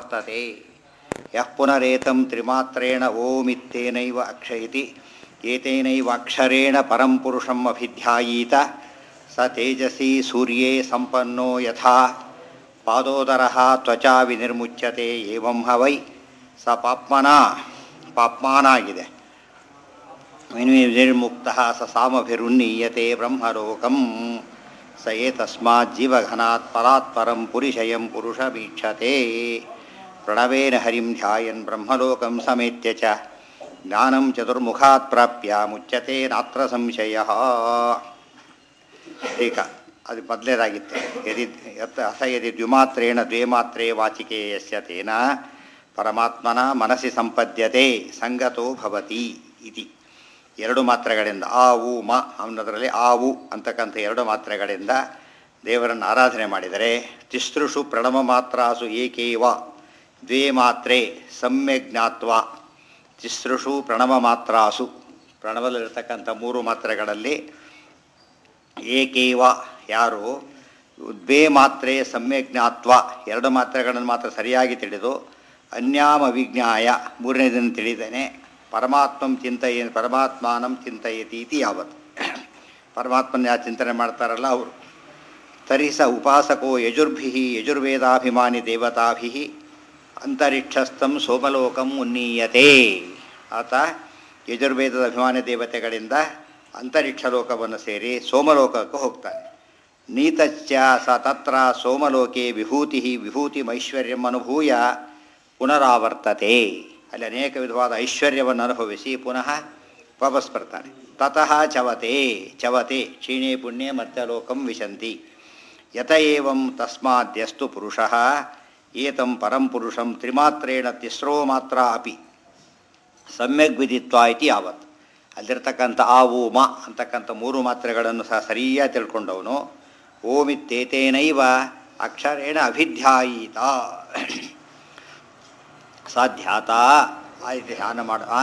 ವರ್ತತೆ ಯಃ ಪುನರೇತಂ ತ್ರಿಮಾತ್ರೇಣ ಓಮಿತ್ತೇನೈವ ಅಕ್ಷಯತಿ ಏತೇನೈವ ಅಕ್ಷರೇಣ ಪರಂ ಪುರುಷಂ ಅಭಿಧ್ಯಾಯೀತ ಸ ತೇಜಸಿ ಸೂರ್ಯೇ ಸಂಪನ್ನೋ ಯಥಾ ಪಾದೋದರಃ ತ್ವಚಾ ವಿನಿರ್ಮುಚ್ಯತೆ ಏವಂ ಹ ವೈ ಸ ಪಾಪ್ಮನ ಪಾಪ್ಮಾನಾಗಿದೆ ನಿರ್ಮುಕ್ತ ಸ ಸಾಮಭಿರುನ್ನೀಯತೆ ಬ್ರಹ್ಮಲೋಕಂ ಸ ಏತಸ್ಮಾತ್ ಜೀವಘನಾತ್ ಪರಾತ್ ಪರಂ ಪುರಿಷಯಂ ಪುರುಷಮೀಕ್ಷತೆ ಪ್ರಣವೇನ ಹರಿಂ ಧ್ಯಾಯನ್ ಬ್ರಹ್ಮಲೋಕಂ ಸಮೇತ್ಯ ಚ ಜ್ಞಾನಂ ಚತುರ್ಮುಖಾತ್ ಪ್ರಾಪ್ಯ ಮುಚ್ಯತೆ ನಾತ್ರ ಸಂಶಯ ಈಗ ಅದು ಮೊದಲೇದಾಗಿತ್ತು ಯದಿ ಯತ್ ಅಥ ಯದಿ ದ್ವಿಮಾತ್ರೇಣ ದ್ವೇ ಮಾತ್ರೇ ವಾಚಿಕೆ ಯಸ್ಯ ತೇನ ಪರಮಾತ್ಮನ ಮನಸ್ಸಿ ಸಂಪದ್ಯತೆ ಸಂಗತೋ ಭವತಿ ಇತಿ ಎರಡು ಮಾತ್ರೆಗಳಿಂದ ಆ ಉ ಮ ಅನ್ನೋದರಲ್ಲಿ ಆ ಉ ಅಂತಕ್ಕಂಥ ಎರಡು ಮಾತ್ರೆಗಳಿಂದ ದೇವರನ್ನು ಆರಾಧನೆ ಮಾಡಿದರೆ ತಿಸೃಷು ಪ್ರಣಮ ಮಾತ್ರಾಸು ಏಕೇವ ದ್ವೇ ಮಾತ್ರೆ ಸಮ್ಯಕ್ ಜ್ಞಾತ್ವ ತಿಸೃಷು ಪ್ರಣವ ಮಾತ್ರಾಸು ಪ್ರಣವದಲ್ಲಿರ್ತಕ್ಕಂಥ ಮೂರು ಮಾತ್ರೆಗಳಲ್ಲಿ ಏಕೇವ ಯಾರು ದ್ವೇ ಮಾತ್ರೆ ಸಮ್ಯಕ್ ಜ್ಞಾತ್ವ ಎರಡು ಮಾತ್ರೆಗಳನ್ನು ಮಾತ್ರ ಸರಿಯಾಗಿ ತಿಳಿದು ಅನ್ಯಾಮ ವಿಜ್ಞಾಯ ಮೂರನೇದನ್ನು ತಿಳಿದೇನೆ ಪರಮಾತ್ಮಂ ಚಿಂತೆಯ ಪರಮಾತ್ಮಾನಂ ಚಿಂತಯತಿ ಇತಿ ಯಾವತ್ತು ಪರಮಾತ್ಮನ ಯಾರು ಚಿಂತನೆ ಮಾಡ್ತಾರಲ್ಲ ಅವರು ತರಿ ಸ ಉಪಾಸಕೋ ಯಜುರ್ಭಿ ಯಜುರ್ವೇದಾಭಿಮಾನಿ ದೇವತಾಭಿ ಅಂತರಿಕ್ಷಸ್ಥಂ ಸೋಮಲೋಕಂ ಉನ್ನೀಯತೆ ಆತ ಯಜುರ್ವೇದದ ಅಭಿಮಾನಿ ದೇವತೆಗಳಿಂದ ಅಂತರಿಕ್ಷ ಲೋಕವನ್ನು ಸೇರಿ ಸೋಮಲೋಕಕ್ಕೆ ಹೋಗ್ತಾನೆ ನೀತಶ್ಚ ಸ ತತ್ರ ಸೋಮಲೋಕೆ ವಿಭೂತಿ ವಿಭೂತಿಮೈಶ್ವರ್ಯಂ ಅನುಭೂಯ ಪುನರಾವರ್ತತೆ ಅಲ್ಲಿ ಅನೇಕ ವಿಧವಾದ ಐಶ್ವರ್ಯವನ್ನು ಅನುಭವಿಸಿ ಪುನಃ ವಾಪಸ್ ಬರ್ತಾನೆ ತತಃ ಚವತೆ ಚವತೆ ಕ್ಷೀಣೇ ಪುಣ್ಯೇ ಮರ್ತ್ಯಲೋಕಂ ವಿಶಂತಿ ಯತ ಏವಂ ತಸ್ಮಾದ್ಯಸ್ತು ಪುರುಷಃ ಏತಂ ಪರಂ ಪುರುಷಂ ತ್ರಿಮಾತ್ರೇಣ ತಿಸ್ರೋ ಮಾತ್ರ ಅಪಿ ಸಮ್ಯಕ್ ವಿದಿತ್ವ ಇತಿ ಯಾವತ್ ಅಲ್ಲಿರ್ತಕ್ಕಂಥ ಆ ಓ ಮ ಅಂತಕ್ಕಂಥ ಮೂರು ಮಾತ್ರೆಗಳನ್ನು ಸಹ ಸರಿಯಾಗಿ ತಿಳ್ಕೊಂಡವನು ಓಮಿತ್ತೇತೇನೈವ ಅಕ್ಷರೇಣ ಅಭಿಧ್ಯಾಯೀತ ಸಾಧ್ಯಾತ ಆಯ್ತು ಧ್ಯಾನ ಮಾಡ ಆ?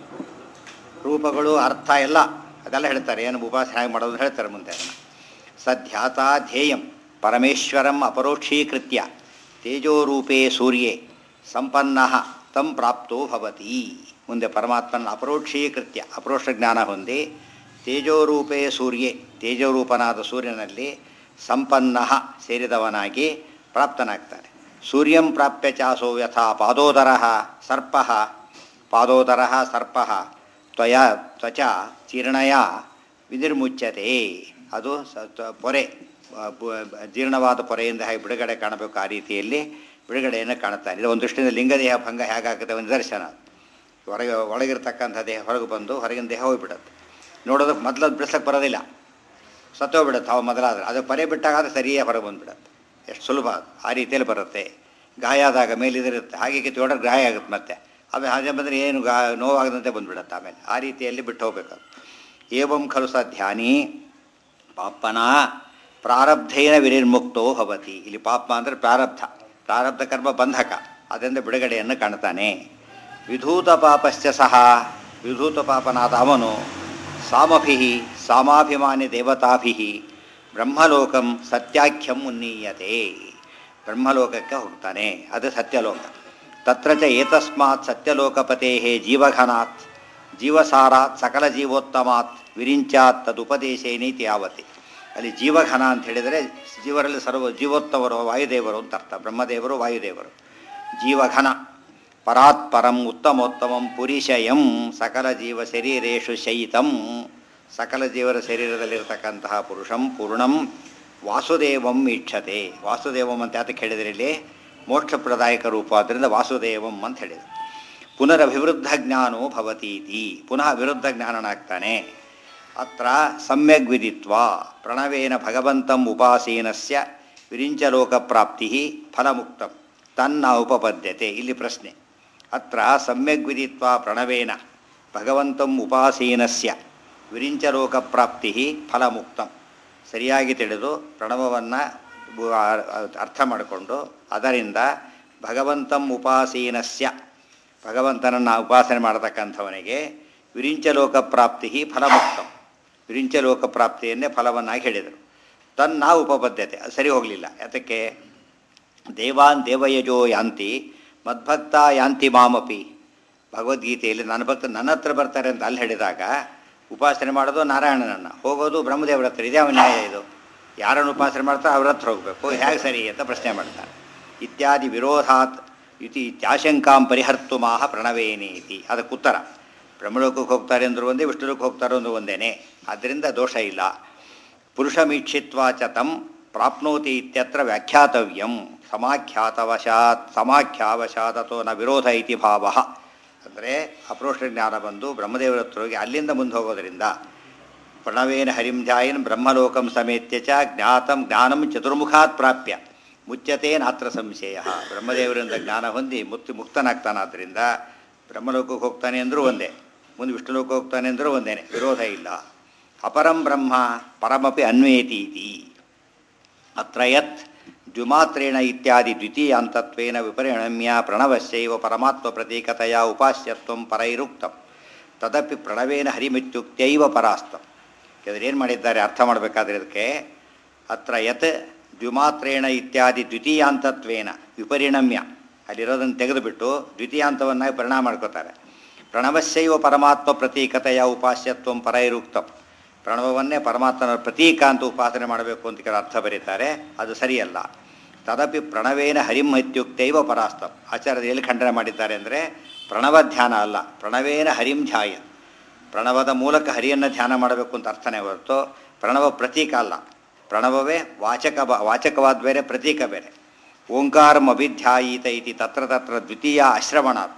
ರೂಪಗಳು ಅರ್ಥ ಎಲ್ಲ ಅದೆಲ್ಲ ಹೇಳ್ತಾರೆ ಏನು ಉಪಾಸನೆ ಹೇಗೆ ಮಾಡೋದು ಅಂತ ಹೇಳ್ತಾರೆ ಮುಂದೆ ಅದನ್ನು ಸಧ್ಯಾತ ಧ್ಯೇಯಂ ಪರಮೇಶ್ವರಂ ಅಪರೋಕ್ಷೀಕೃತ್ಯ ತೇಜೋರೂಪೇ ಸೂರ್ಯೇ ಸಂಪನ್ನ ತಂ ಪ್ರಾಪ್ತೋ ಭವತಿ ಮುಂದೆ ಪರಮಾತ್ಮನ ಅಪರೋಕ್ಷೀಕೃತ್ಯ ಅಪರೋಕ್ಷ ಜ್ಞಾನ ಹೊಂದಿ ತೇಜೋರೂಪೇ ಸೂರ್ಯೇ ತೇಜೋರೂಪನಾದ ಸೂರ್ಯನಲ್ಲಿ ಸಂಪನ್ನ ಸೇರಿದವನಾಗಿ ಪ್ರಾಪ್ತನಾಗ್ತಾನೆ ಸೂರ್ಯಂ ಪ್ರಾಪ್ಯ ಚಾಸೋ ಯಥಾ ಪಾದೋದರ ಸರ್ಪ ಪಾದೋದರ ಸರ್ಪ ತ್ವಯ ತ್ವಚ ಚೀರ್ಣಯ ವಿನಿರ್ಮುಚ್ಯತೆ ಅದು ಸ ತ್ವ- ಪೊರೆ ಆ, ಬ- ಬ- ಜೀರ್ಣವಾದ ಪೊರೆಯಿಂದ ಹೇಗೆ ಬಿಡುಗಡೆ ಕಾಣಬೇಕು ಆ ರೀತಿಯಲ್ಲಿ ಬಿಡುಗಡೆಯನ್ನು ಕಾಣುತ್ತಾನೆ ಇದು ಒಂದು ದೃಷ್ಟಿಯಿಂದ ಲಿಂಗದೇಹ ಭಂಗ ಹೇಗಾಗುತ್ತೆ ಒಂದು ನಿದರ್ಶನ ಹೊರಗೆ ಒಳಗಿರ್ತಕ್ಕಂಥ ದೇಹ ಹೊರಗೆ ಬಂದು ಹೊರಗಿನ ದೇಹ ಹೋಗಿಬಿಡುತ್ತೆ ನೋಡೋದಕ್ಕೆ ಮೊದಲು ಬಿಡಿಸೋಕ್ಕೆ ಬರೋದಿಲ್ಲ ಸತ್ತೋಗ್ಬಿಡುತ್ತೆ ಅವ ಮೊದಲಾದ್ರೆ ಅದು ಪರೆ ಬಿಟ್ಟಾಗ ಅದು ಸರಿಯೇ ಹೊರಗೆ ಬಂದುಬಿಡುತ್ತೆ ಎಷ್ಟು ಸುಲಭ ಅದು. ಆ ರೀತಿಯಲ್ಲಿ ಬರುತ್ತೆ ಗಾಯ ಆದಾಗ ಮೇಲಿದಿರುತ್ತೆ ಹಾಗೆ ಕಿತ್ತು ಹೊಡೆದ್ರೆ ಗಾಯ ಆಗುತ್ತೆ ಮತ್ತೆ ಆಮೇಲೆ ಹಾಗೆ ಬಂದರೆ ಏನು ಗಾ ನೋವಾಗದಂತೆ ಬಂದುಬಿಡುತ್ತೆ ಆಮೇಲೆ ಆ ರೀತಿಯಲ್ಲಿ ಬಿಟ್ಟು ಹೋಗ್ಬೇಕು ಅದು. ಏವಂ ಖಲು ಸ ಧ್ಯಾನಿ ಪಾಪನ ಪ್ರಾರಬ್ಧೇನ ವಿನಿರ್ಮುಕ್ತೋ ಭವತಿ ಇಲ್ಲಿ ಪಾಪ ಅಂದರೆ ಪ್ರಾರಬ್ಧ ಪ್ರಾರಬ್ಧ ಕರ್ಮ ಬಂಧಕ ಅದರಿಂದ ಬಿಡುಗಡೆಯನ್ನು ಕಾಣ್ತಾನೆ ವಿಧೂತ ಪಾಪಶ್ಚ ಸಹ ವಿಧೂತ ಪಾಪನಾದ ಅವನು ಸಾಮಭಿ ಸಾಮಾಭಿಮಾನಿ ದೇವತಾಭಿ ಬ್ರಹ್ಮಲೋಕಂ ಸತ್ಯಾಖ್ಯಂ ಉನ್ನೀಯತೆ ಬ್ರಹ್ಮಲೋಕಕ್ಕೆ ಹೋಗ್ತಾನೆ ಅದು ಸತ್ಯಲೋಕ ತತ್ರ ಚ ಏತಸ್ಮಾತ್ ಸತ್ಯಲೋಕಪತೆ ಜೀವಘನಾತ್ ಜೀವಸಾರಾತ್ ಸಕಲ ಜೀವೋತ್ತಮಾತ್ ವಿರಿಂಚಾತ್ ತದುಪದೇಶೇ ನೀತಿ ಯಾವತಿ ಅಲ್ಲಿ ಜೀವಘನ ಅಂತ ಹೇಳಿದರೆ ಜೀವರಲ್ಲಿ ಸರ್ವ ಜೀವೋತ್ತಮರು ವಾಯುದೇವರು ಅಂತ ಅರ್ಥ ಬ್ರಹ್ಮದೇವರು ವಾಯುದೇವರು ಜೀವಘನ ಪರಾತ್ ಪರಂ ಉತ್ತಮೋತ್ತಮಂ ಪುರಿಶಯಂ ಸಕಲ ಜೀವ ಶರೀರೇಶು ಶಯಿತಂ ಸಕಲ ಜೀವರ ಶರೀರದಲ್ಲಿರ್ತಕ್ಕಂತಹ ಪುರುಷಂ ಪೂರ್ಣಂ ವಾಸುದೇವಂ ಇಚ್ಛತೆ ವಾಸುದೇವಂ ಅಂತ ಯಾತಕ್ಕೆ ಹೇಳಿದ್ರೆ ಇಲ್ಲಿ ಮೋಕ್ಷಪ್ರದಾಯಕ ರೂಪ ಆದ್ದರಿಂದ ವಾಸುದೇವಂ ಅಂತ ಹೇಳಿದರು ಪುನರಭಿವೃದ್ಧ ಜ್ಞಾನೋ ಭವತೀತಿ ಪುನಃ ವಿರುದ್ಧ ಜ್ಞಾನನಾಗ್ತಾನೆ ಅತ್ರ ಸಮ್ಯಗ್ ವಿದಿತ್ವ ಪ್ರಣವೇನ ಭಗವಂತಂ ಉಪಾಸೀನಸ್ಯ ವಿರಿಂಚಲೋಕ ಪ್ರಾಪ್ತಿ ಫಲಮುಕ್ತಂ ತನ್ನ ಉಪಪದ್ಯತೆ ಇಲ್ಲಿ ಪ್ರಶ್ನೆ ಅತ್ರ ಸಮ್ಯಗ್ ವಿದಿತ್ವ ಪ್ರಣವೇನ ಭಗವಂತಂ ಉಪಾಸೀನಸ್ಯ ವಿರಿಂಚಲೋಕ ಪ್ರಾಪ್ತಿ ಫಲಮುಕ್ತಂ ಸರಿಯಾಗಿ ತಿಳಿದು ಪ್ರಣವವನ್ನು ಅರ್ಥ ಮಾಡಿಕೊಂಡು ಅದರಿಂದ ಭಗವಂತಂ ಉಪಾಸೀನಸ್ಯ ಭಗವಂತನನ್ನು ಉಪಾಸನೆ ಮಾಡತಕ್ಕಂಥವನಿಗೆ ವಿರಿಂಚಲೋಕ ಪ್ರಾಪ್ತಿ ಫಲಮುಕ್ತಂ ವಿರಿಂಚಲೋಕ ಪ್ರಾಪ್ತಿಯನ್ನೇ ಫಲವನ್ನಾಗಿ ಹೇಳಿದರು ತನ್ನ ಉಪಬದ್ಧತೆ ಅದು ಸರಿ ಹೋಗಲಿಲ್ಲ ಯಾತಕ್ಕೆ ದೇವಾನ್ ದೇವಯಜೋ ಯಾಂತಿ ಮದ್ಭಕ್ತ ಯಾಂತಿ ಮಾಮಪಿ ಭಗವದ್ಗೀತೆಯಲ್ಲಿ ನನ್ನ ಭಕ್ತ ನನ್ನ ಹತ್ರ ಬರ್ತಾರೆ ಅಂತ ಅಲ್ಲಿ ಹೇಳಿದಾಗ ಉಪಾಸನೆ ಮಾಡೋದು ನಾರಾಯಣನನ್ನು ಹೋಗೋದು ಬ್ರಹ್ಮದೇವರ ಹತ್ರ ಇದೇ ಅವನ ನ್ಯಾಯ ಇದು ಯಾರನ್ನು ಉಪಾಸನೆ ಮಾಡ್ತಾರೆ ಅವ್ರ ಹತ್ರ ಹೋಗಬೇಕು ಹೇಗೆ ಸರಿ ಅಂತ ಪ್ರಶ್ನೆ ಮಾಡ್ತಾರೆ ಇತ್ಯಾದಿ ವಿರೋಧಾತ್ ಇತಿ ಇತ್ಯಾಶಂಕಾಂ ಪರಿಹರ್ತು ಮಾಹ ಪ್ರಣವೇನಿ ಇತಿ ಅದಕ್ಕೆ ಉತ್ತರ ಬ್ರಹ್ಮಲೋಕಕ್ಕೆ ಹೋಗ್ತಾರೆ ಅಂದ್ರು ಒಂದೇ ವಿಷ್ಣುಲೋಕಕ್ಕೆ ಹೋಗ್ತಾರೆ ಅಂದ್ರು ಒಂದೇನೆ ಆದ್ದರಿಂದ ದೋಷ ಇಲ್ಲ ಪುರುಷಮೀಕ್ಷಿತ್ವಾ ಚ ತಂ ಪ್ರಾಪ್ನೋತಿ ಇತ್ಯತ್ರ ವ್ಯಾಖ್ಯಾತವ್ಯಂ ಸಮಾಖ್ಯಾತವಶಾತ್ ಸಮಾಖ್ಯಾವಶಾತ್ ಅಥವಾ ನ ವಿರೋಧ ಇತಿ ಭಾವ ಅಂದರೆ ಅಪ್ರೋಷ್ಟ ಜ್ಞಾನ ಬಂದು ಬ್ರಹ್ಮದೇವರ ಹತ್ರ ಹೋಗಿ ಅಲ್ಲಿಂದ ಮುಂದೆ ಹೋಗೋದರಿಂದ ಪ್ರಣವೇನ ಹರಿಂ ಧ್ಯಾಯನ್ ಬ್ರಹ್ಮಲೋಕಂ ಸಮೇತ್ಯ ಚ ಜ್ಞಾತಂ ಜ್ಞಾನಂ ಚತುರ್ಮುಖಾತ್ ಪ್ರಾಪ್ಯ ಮುಚ್ಚತೆ ನಾತ್ರ ಸಂಶಯ ಬ್ರಹ್ಮದೇವರಿಂದ ಜ್ಞಾನ ಹೊಂದಿ ಮುಕ್ತಿ ಮುಕ್ತನಾಗ್ತಾನಾದ್ದರಿಂದ ಬ್ರಹ್ಮಲೋಕಕ್ಕೆ ಹೋಗ್ತಾನೆ ಅಂದರೂ ಒಂದೇ ಮುಂದೆ ವಿಷ್ಣುಲೋಕಕ್ಕೆ ಹೋಗ್ತಾನೆ ಅಂದರೂ ಒಂದೇನೆ ವಿರೋಧ ಇಲ್ಲ ಅಪರಂ ಬ್ರಹ್ಮ ಪರಮಪಿ ಅನ್ವೇತಿ ಇತಿ ಅತ್ರ ಯತ್ ದ್ವಿಮಾತ್ರೇಣ ಇತ್ಯಾದಿ ದ್ವಿತೀಯಾಂತತ್ವೇನ ವಿಪರಿಣಮ್ಯ ಪ್ರಣವಸ್ಯೈವ ಪರಮಾತ್ಮ ಪ್ರತೀಕತೆಯ ಉಪಾಸ್ಯತ್ವಂ ಪರೈರುಕ್ತಂ ತದಪಿ ಪ್ರಣವೇನ ಹರಿಮಿತ್ಯುಕ್ತೈವ ಪರಾಸ್ತಂ ಏನು ಮಾಡಿದ್ದಾರೆ ಅರ್ಥ ಮಾಡಬೇಕಾದ್ರೆ ಇದಕ್ಕೆ ಅತ್ರ ಯತ್ ದ್ವಿಮಾತ್ರೇಣ ಇತ್ಯಾದಿ ದ್ವಿತೀಯಾಂತತ್ವೇನ ವಿಪರಿಣಮ್ಯ ಅಲ್ಲಿರೋದನ್ನು ತೆಗೆದುಬಿಟ್ಟು ದ್ವಿತೀಯಾಂತವನ್ನಾಗಿ ಪರಿಣಾಮ ಮಾಡ್ಕೋತಾರೆ ಪ್ರಣವಸ್ಯೈವ ಪರಮಾತ್ಮ ಪ್ರತೀಕತೆಯ ಉಪಾಸ್ಯತ್ವಂ ಪರೈರುಕ್ತಂ ಪ್ರಣವವನ್ನೇ ಪರಮಾತ್ಮನ ಪ್ರತೀಕ ಅಂತ ಉಪಾಸನೆ ಮಾಡಬೇಕು ಅಂತ ಕೆಲವು ಅರ್ಥ ಬರೀತಾರೆ ಅದು ಸರಿಯಲ್ಲ ತದಪಿ ಪ್ರಣವೇನ ಹರಿಂ ಇತ್ಯುಕ್ತೈವ ಪರಾಸ್ತಂ ಆಚಾರ್ಯರು ಎಲ್ಲಿ ಖಂಡನೆ ಮಾಡಿದ್ದಾರೆ ಅಂದರೆ ಪ್ರಣವ ಧ್ಯಾನ ಅಲ್ಲ ಪ್ರಣವೇನ ಹರಿಂ ಧ್ಯಾಯ ಪ್ರಣವದ ಮೂಲಕ ಹರಿಯನ್ನು ಧ್ಯಾನ ಮಾಡಬೇಕು ಅಂತ ಅರ್ಥನೇ ಹೊರತು ಪ್ರಣವ ಪ್ರತೀಕ ಅಲ್ಲ ಪ್ರಣವವೇ ವಾಚಕ ಬ- ವಾಚಕವಾದ ಬೇರೆ ಪ್ರತೀಕ ಬೇರೆ ಓಂಕಾರಂ ಅಭಿಧ್ಯಾಯೀತ ಇತಿ ತತ್ರ ತತ್ರ ದ್ವಿತೀಯ ಅಶ್ರವಣಾತ್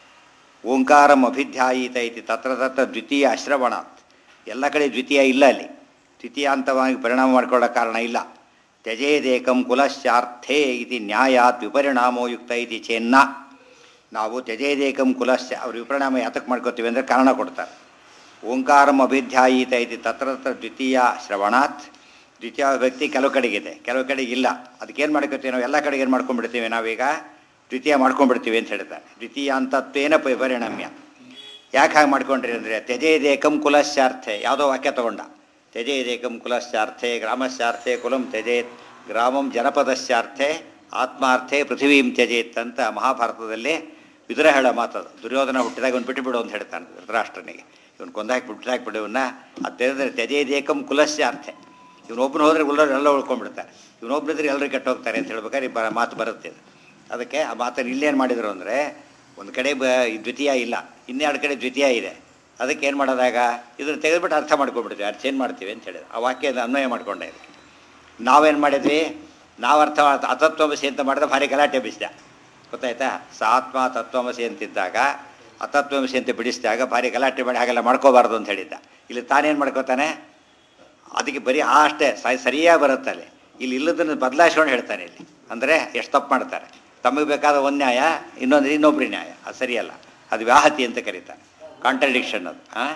ಓಂಕಾರಂ ಅಭಿಧ್ಯಾಯೀತ ಇತಿ ತತ್ರ ತತ್ರ ದ್ವಿತೀಯ ಅಶ್ರವಣಾತ್ ಎಲ್ಲ ಕಡೆ ದ್ವಿತೀಯ ಇಲ್ಲ ಅಲ್ಲಿ ದ್ವಿತೀಯಾಂತವಾಗಿ ಪರಿಣಾಮ ಮಾಡಿಕೊಳ್ಳೋ ಕಾರಣ ಇಲ್ಲ ತ್ಯಜೇದೇಕಂ ಕುಲಶ್ಚಾರ್ಥೇ ಇತಿ ನ್ಯಾಯಾತ್ ವಿಪರಿಣಾಮೋ ಯುಕ್ತ ಇತಿ ಚೇನ್ನ ನಾವು ತ್ಯಜೇದೇಕಂ ಕುಲಶ್ಚ ಅವ್ರು ವಿಪರಿಣಾಮ ಯಾತಕ್ಕೆ ಮಾಡ್ಕೋತೀವಿ ಅಂದರೆ ಕಾರಣ ಕೊಡ್ತಾರೆ ಓಂಕಾರಂ ಅಭಿಧ್ಯಾಯೀತ ಇತಿ ತತ್ರ ತತ್ರ ದ್ವಿತೀಯ ಶ್ರವಣಾತ್ ದ್ವಿತೀಯ ವ್ಯಕ್ತಿ ಕೆಲವು ಕಡೆಗಿದೆ ಕೆಲವು ಕಡೆಗೆ ಇಲ್ಲ ಅದಕ್ಕೇನು ಮಾಡ್ಕೋತೀವಿ ನಾವು ಎಲ್ಲ ಕಡೆಗೆ ಏನು ಮಾಡ್ಕೊಂಡ್ಬಿಡ್ತೀವಿ ನಾವೀಗ ದ್ವಿತೀಯ ಮಾಡ್ಕೊಂಡ್ಬಿಡ್ತೀವಿ ಅಂತ ಹೇಳ್ತಾರೆ ದ್ವಿತೀಯ ಅಂತತ್ವೇನ ಪ- ಪರಿಣಮ್ಯ ಯಾಕೆ ಹಾಗೆ ಮಾಡ್ಕೊಂಡ್ರಿ ಅಂದರೆ ತ್ಯಜೇದೇಕಂ ಕುಲಶ್ಚಾರ್ಥೆ ಯಾವುದೋ ವಾಕ್ಯ ತಗೊಂಡ ತ್ಯಜೇದೇಕಂ ಕುಲಶ್ಚಾರ್ಥೆ ಗ್ರಾಮಶ್ಚಾರ್ಥೆ ಕುಲಂ ತ್ಯಜೇತ್ ಗ್ರಾಮಂ ಜನಪದಶ್ಚಾರ್ಥೆ ಆತ್ಮಾರ್ಥೆ ಪೃಥ್ವೀಂ ತ್ಯಜೇತ್ ಅಂತ ಮಹಾಭಾರತದಲ್ಲಿ ವಿದುರ ಹೇಳೋ ಮಾತದು ದುರ್ಯೋಧನ ಹುಟ್ಟಿದಾಗ ಇವನು ಬಿಟ್ಟುಬಿಡು ಅಂತ ಹೇಳ್ತಾನೆ ಧೃತರಾಷ್ಟ್ರನಿಗೆ ಇವನು ಕೊಂದಾಕಿ ಬಿಟ್ಟಾಕ್ಬಿಡು ಇವನ್ನ ಅದು ತಿಳಿದ್ರೆ ತ್ಯಜೇದೇಕಂ ಕುಲಶ್ಚಾರ್ಥೆ ಇವನೊಬ್ಬನು ಹೋದ್ರೆ ಎಲ್ಲರೂ ಎಲ್ಲ ಉಳ್ಕೊಂಡ್ಬಿಡ್ತಾರೆ ಇವನೊಬ್ಬರಿದ್ರೆ ಎಲ್ಲರೂ ಕೆಟ್ಟು ಹೋಗ್ತಾರೆ ಅಂತ ಹೇಳ್ಬೇಕಾದ್ರೆ ಈ ಬ ಮಾತು ಬರುತ್ತೆ ಇದು ಅದಕ್ಕೆ ಆ ಮಾತನ್ನು ಇಲ್ಲೇನು ಮಾಡಿದರು ಅಂದರೆ ಒಂದು ಕಡೆ ಬ ಈ ದ್ವಿತೀಯ ಇಲ್ಲ ಇನ್ನೆರಡು ಕಡೆ ದ್ವಿತೀಯ ಇದೆ ಅದಕ್ಕೆ ಏನು ಮಾಡೋದಾಗ ಇದನ್ನು ತೆಗೆದುಬಿಟ್ಟು ಅರ್ಥ ಮಾಡ್ಕೊಂಡ್ಬಿಡ್ತೀವಿ ಅರ್ಥ ಏನು ಮಾಡ್ತೀವಿ ಅಂತ ಹೇಳಿದ್ರು ಆ ವಾಕ್ಯದ ಅನ್ವಯ ಮಾಡಿಕೊಂಡೆ ಇದಕ್ಕೆ ನಾವೇನು ಮಾಡಿದ್ವಿ ನಾವು ಅರ್ಥ ಮಾಡ್- ಅತತ್ವಮಸಿ ಅಂತ ಮಾಡಿದ್ರೆ ಭಾರಿ ಗಲಾಟೆ ಬಿಸಿದ ಗೊತ್ತಾಯ್ತಾ ಸಾತ್ಮ ತತ್ವಮಸಿ ಅಂತಿದ್ದಾಗ ಅತತ್ವಮಸಿ ಅಂತ ಬಿಡಿಸಿದಾಗ ಭಾರಿ ಗಲಾಟೆ ಮಾಡಿ ಹಾಗೆಲ್ಲ ಮಾಡ್ಕೋಬಾರ್ದು ಅಂತ ಹೇಳಿದ್ದ ಇಲ್ಲಿ ತಾನೇನು ಮಾಡ್ಕೋತಾನೆ ಅದಕ್ಕೆ ಬರೀ ಆ ಅಷ್ಟೇ ಸ- ಸರಿಯಾಗಿ ಬರುತ್ತೆ ಅಲ್ಲಿ ಇಲ್ಲಿ ಇಲ್ಲದನ್ನು ಬದಲಾಯಿಸ್ಕೊಂಡು ಹೇಳ್ತಾನೆ ಇಲ್ಲಿ ಅಂದರೆ ಎಷ್ಟು ತಪ್ಪು ಮಾಡ್ತಾರೆ ತಮಗೆ ಬೇಕಾದ ಒಂದು ನ್ಯಾಯ ಇನ್ನೊಂದು ಇನ್ನೊಬ್ರಿ ನ್ಯಾಯ ಅದು ಸರಿಯಲ್ಲ ಅದು ವ್ಯಾಹತಿ ಅಂತ ಕರೀತಾರೆ ಕಾಂಟ್ರಡಿಕ್ಷನ್ ಅದು ಹಾಂ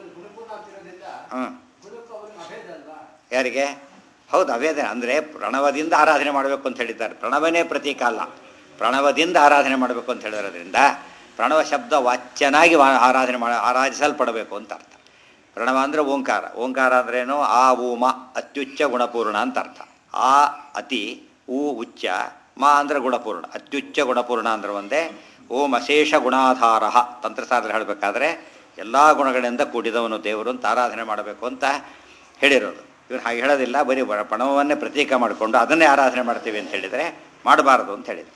ಹ್ಞೂ ಯಾರಿಗೆ ಹೌದು ಅವೇದೇ ಅಂದರೆ ಪ್ರಣವದಿಂದ ಆರಾಧನೆ ಮಾಡಬೇಕು ಅಂತ ಹೇಳಿದ್ದಾರೆ ಪ್ರಣವನೇ ಪ್ರತೀಕ ಅಲ್ಲ ಪ್ರಣವದಿಂದ ಆರಾಧನೆ ಮಾಡಬೇಕು ಅಂತ ಹೇಳಿರೋದ್ರಿಂದ ಪ್ರಣವ ಶಬ್ದ ವಾಚ್ಯನಾಗಿ ವಾ- ಆರಾಧನೆ ಮಾಡ ಆರಾಧಿಸಲ್ಪಡಬೇಕು ಅಂತ ಅರ್ಥ ಪ್ರಣವ ಅಂದರೆ ಓಂಕಾರ ಓಂಕಾರ ಅಂದ್ರೇನು ಆ ಊಮ ಅತ್ಯುಚ್ಚ ಗುಣಪೂರ್ಣ ಅಂತ ಅರ್ಥ ಆ ಅತಿ ಊ ಉಚ್ಚ ಮಾ ಅಂದ್ರೆ ಗುಣಪೂರ್ಣ ಅತ್ಯುಚ್ಚ ಗುಣಪೂರ್ಣ ಅಂದ್ರೆ ಒಂದೇ ಓಂ ಅಶೇಷ ಗುಣಾಧಾರ ತಂತ್ರಸಾರ ಹೇಳಬೇಕಾದ್ರೆ ಎಲ್ಲ ಗುಣಗಳಿಂದ ಕೂಡಿದವನು ದೇವರು ಅಂತ ಆರಾಧನೆ ಮಾಡಬೇಕು ಅಂತ ಹೇಳಿರೋದು ಇವ್ರು ಹಾಗೆ ಹೇಳೋದಿಲ್ಲ ಬರೀ ಬ- ಪ್ರಣವನ್ನೇ ಪ್ರತೀಕ ಮಾಡಿಕೊಂಡು ಅದನ್ನೇ ಆರಾಧನೆ ಮಾಡ್ತೀವಿ ಅಂತ ಹೇಳಿದರೆ ಮಾಡಬಾರದು ಅಂತ ಹೇಳಿದರು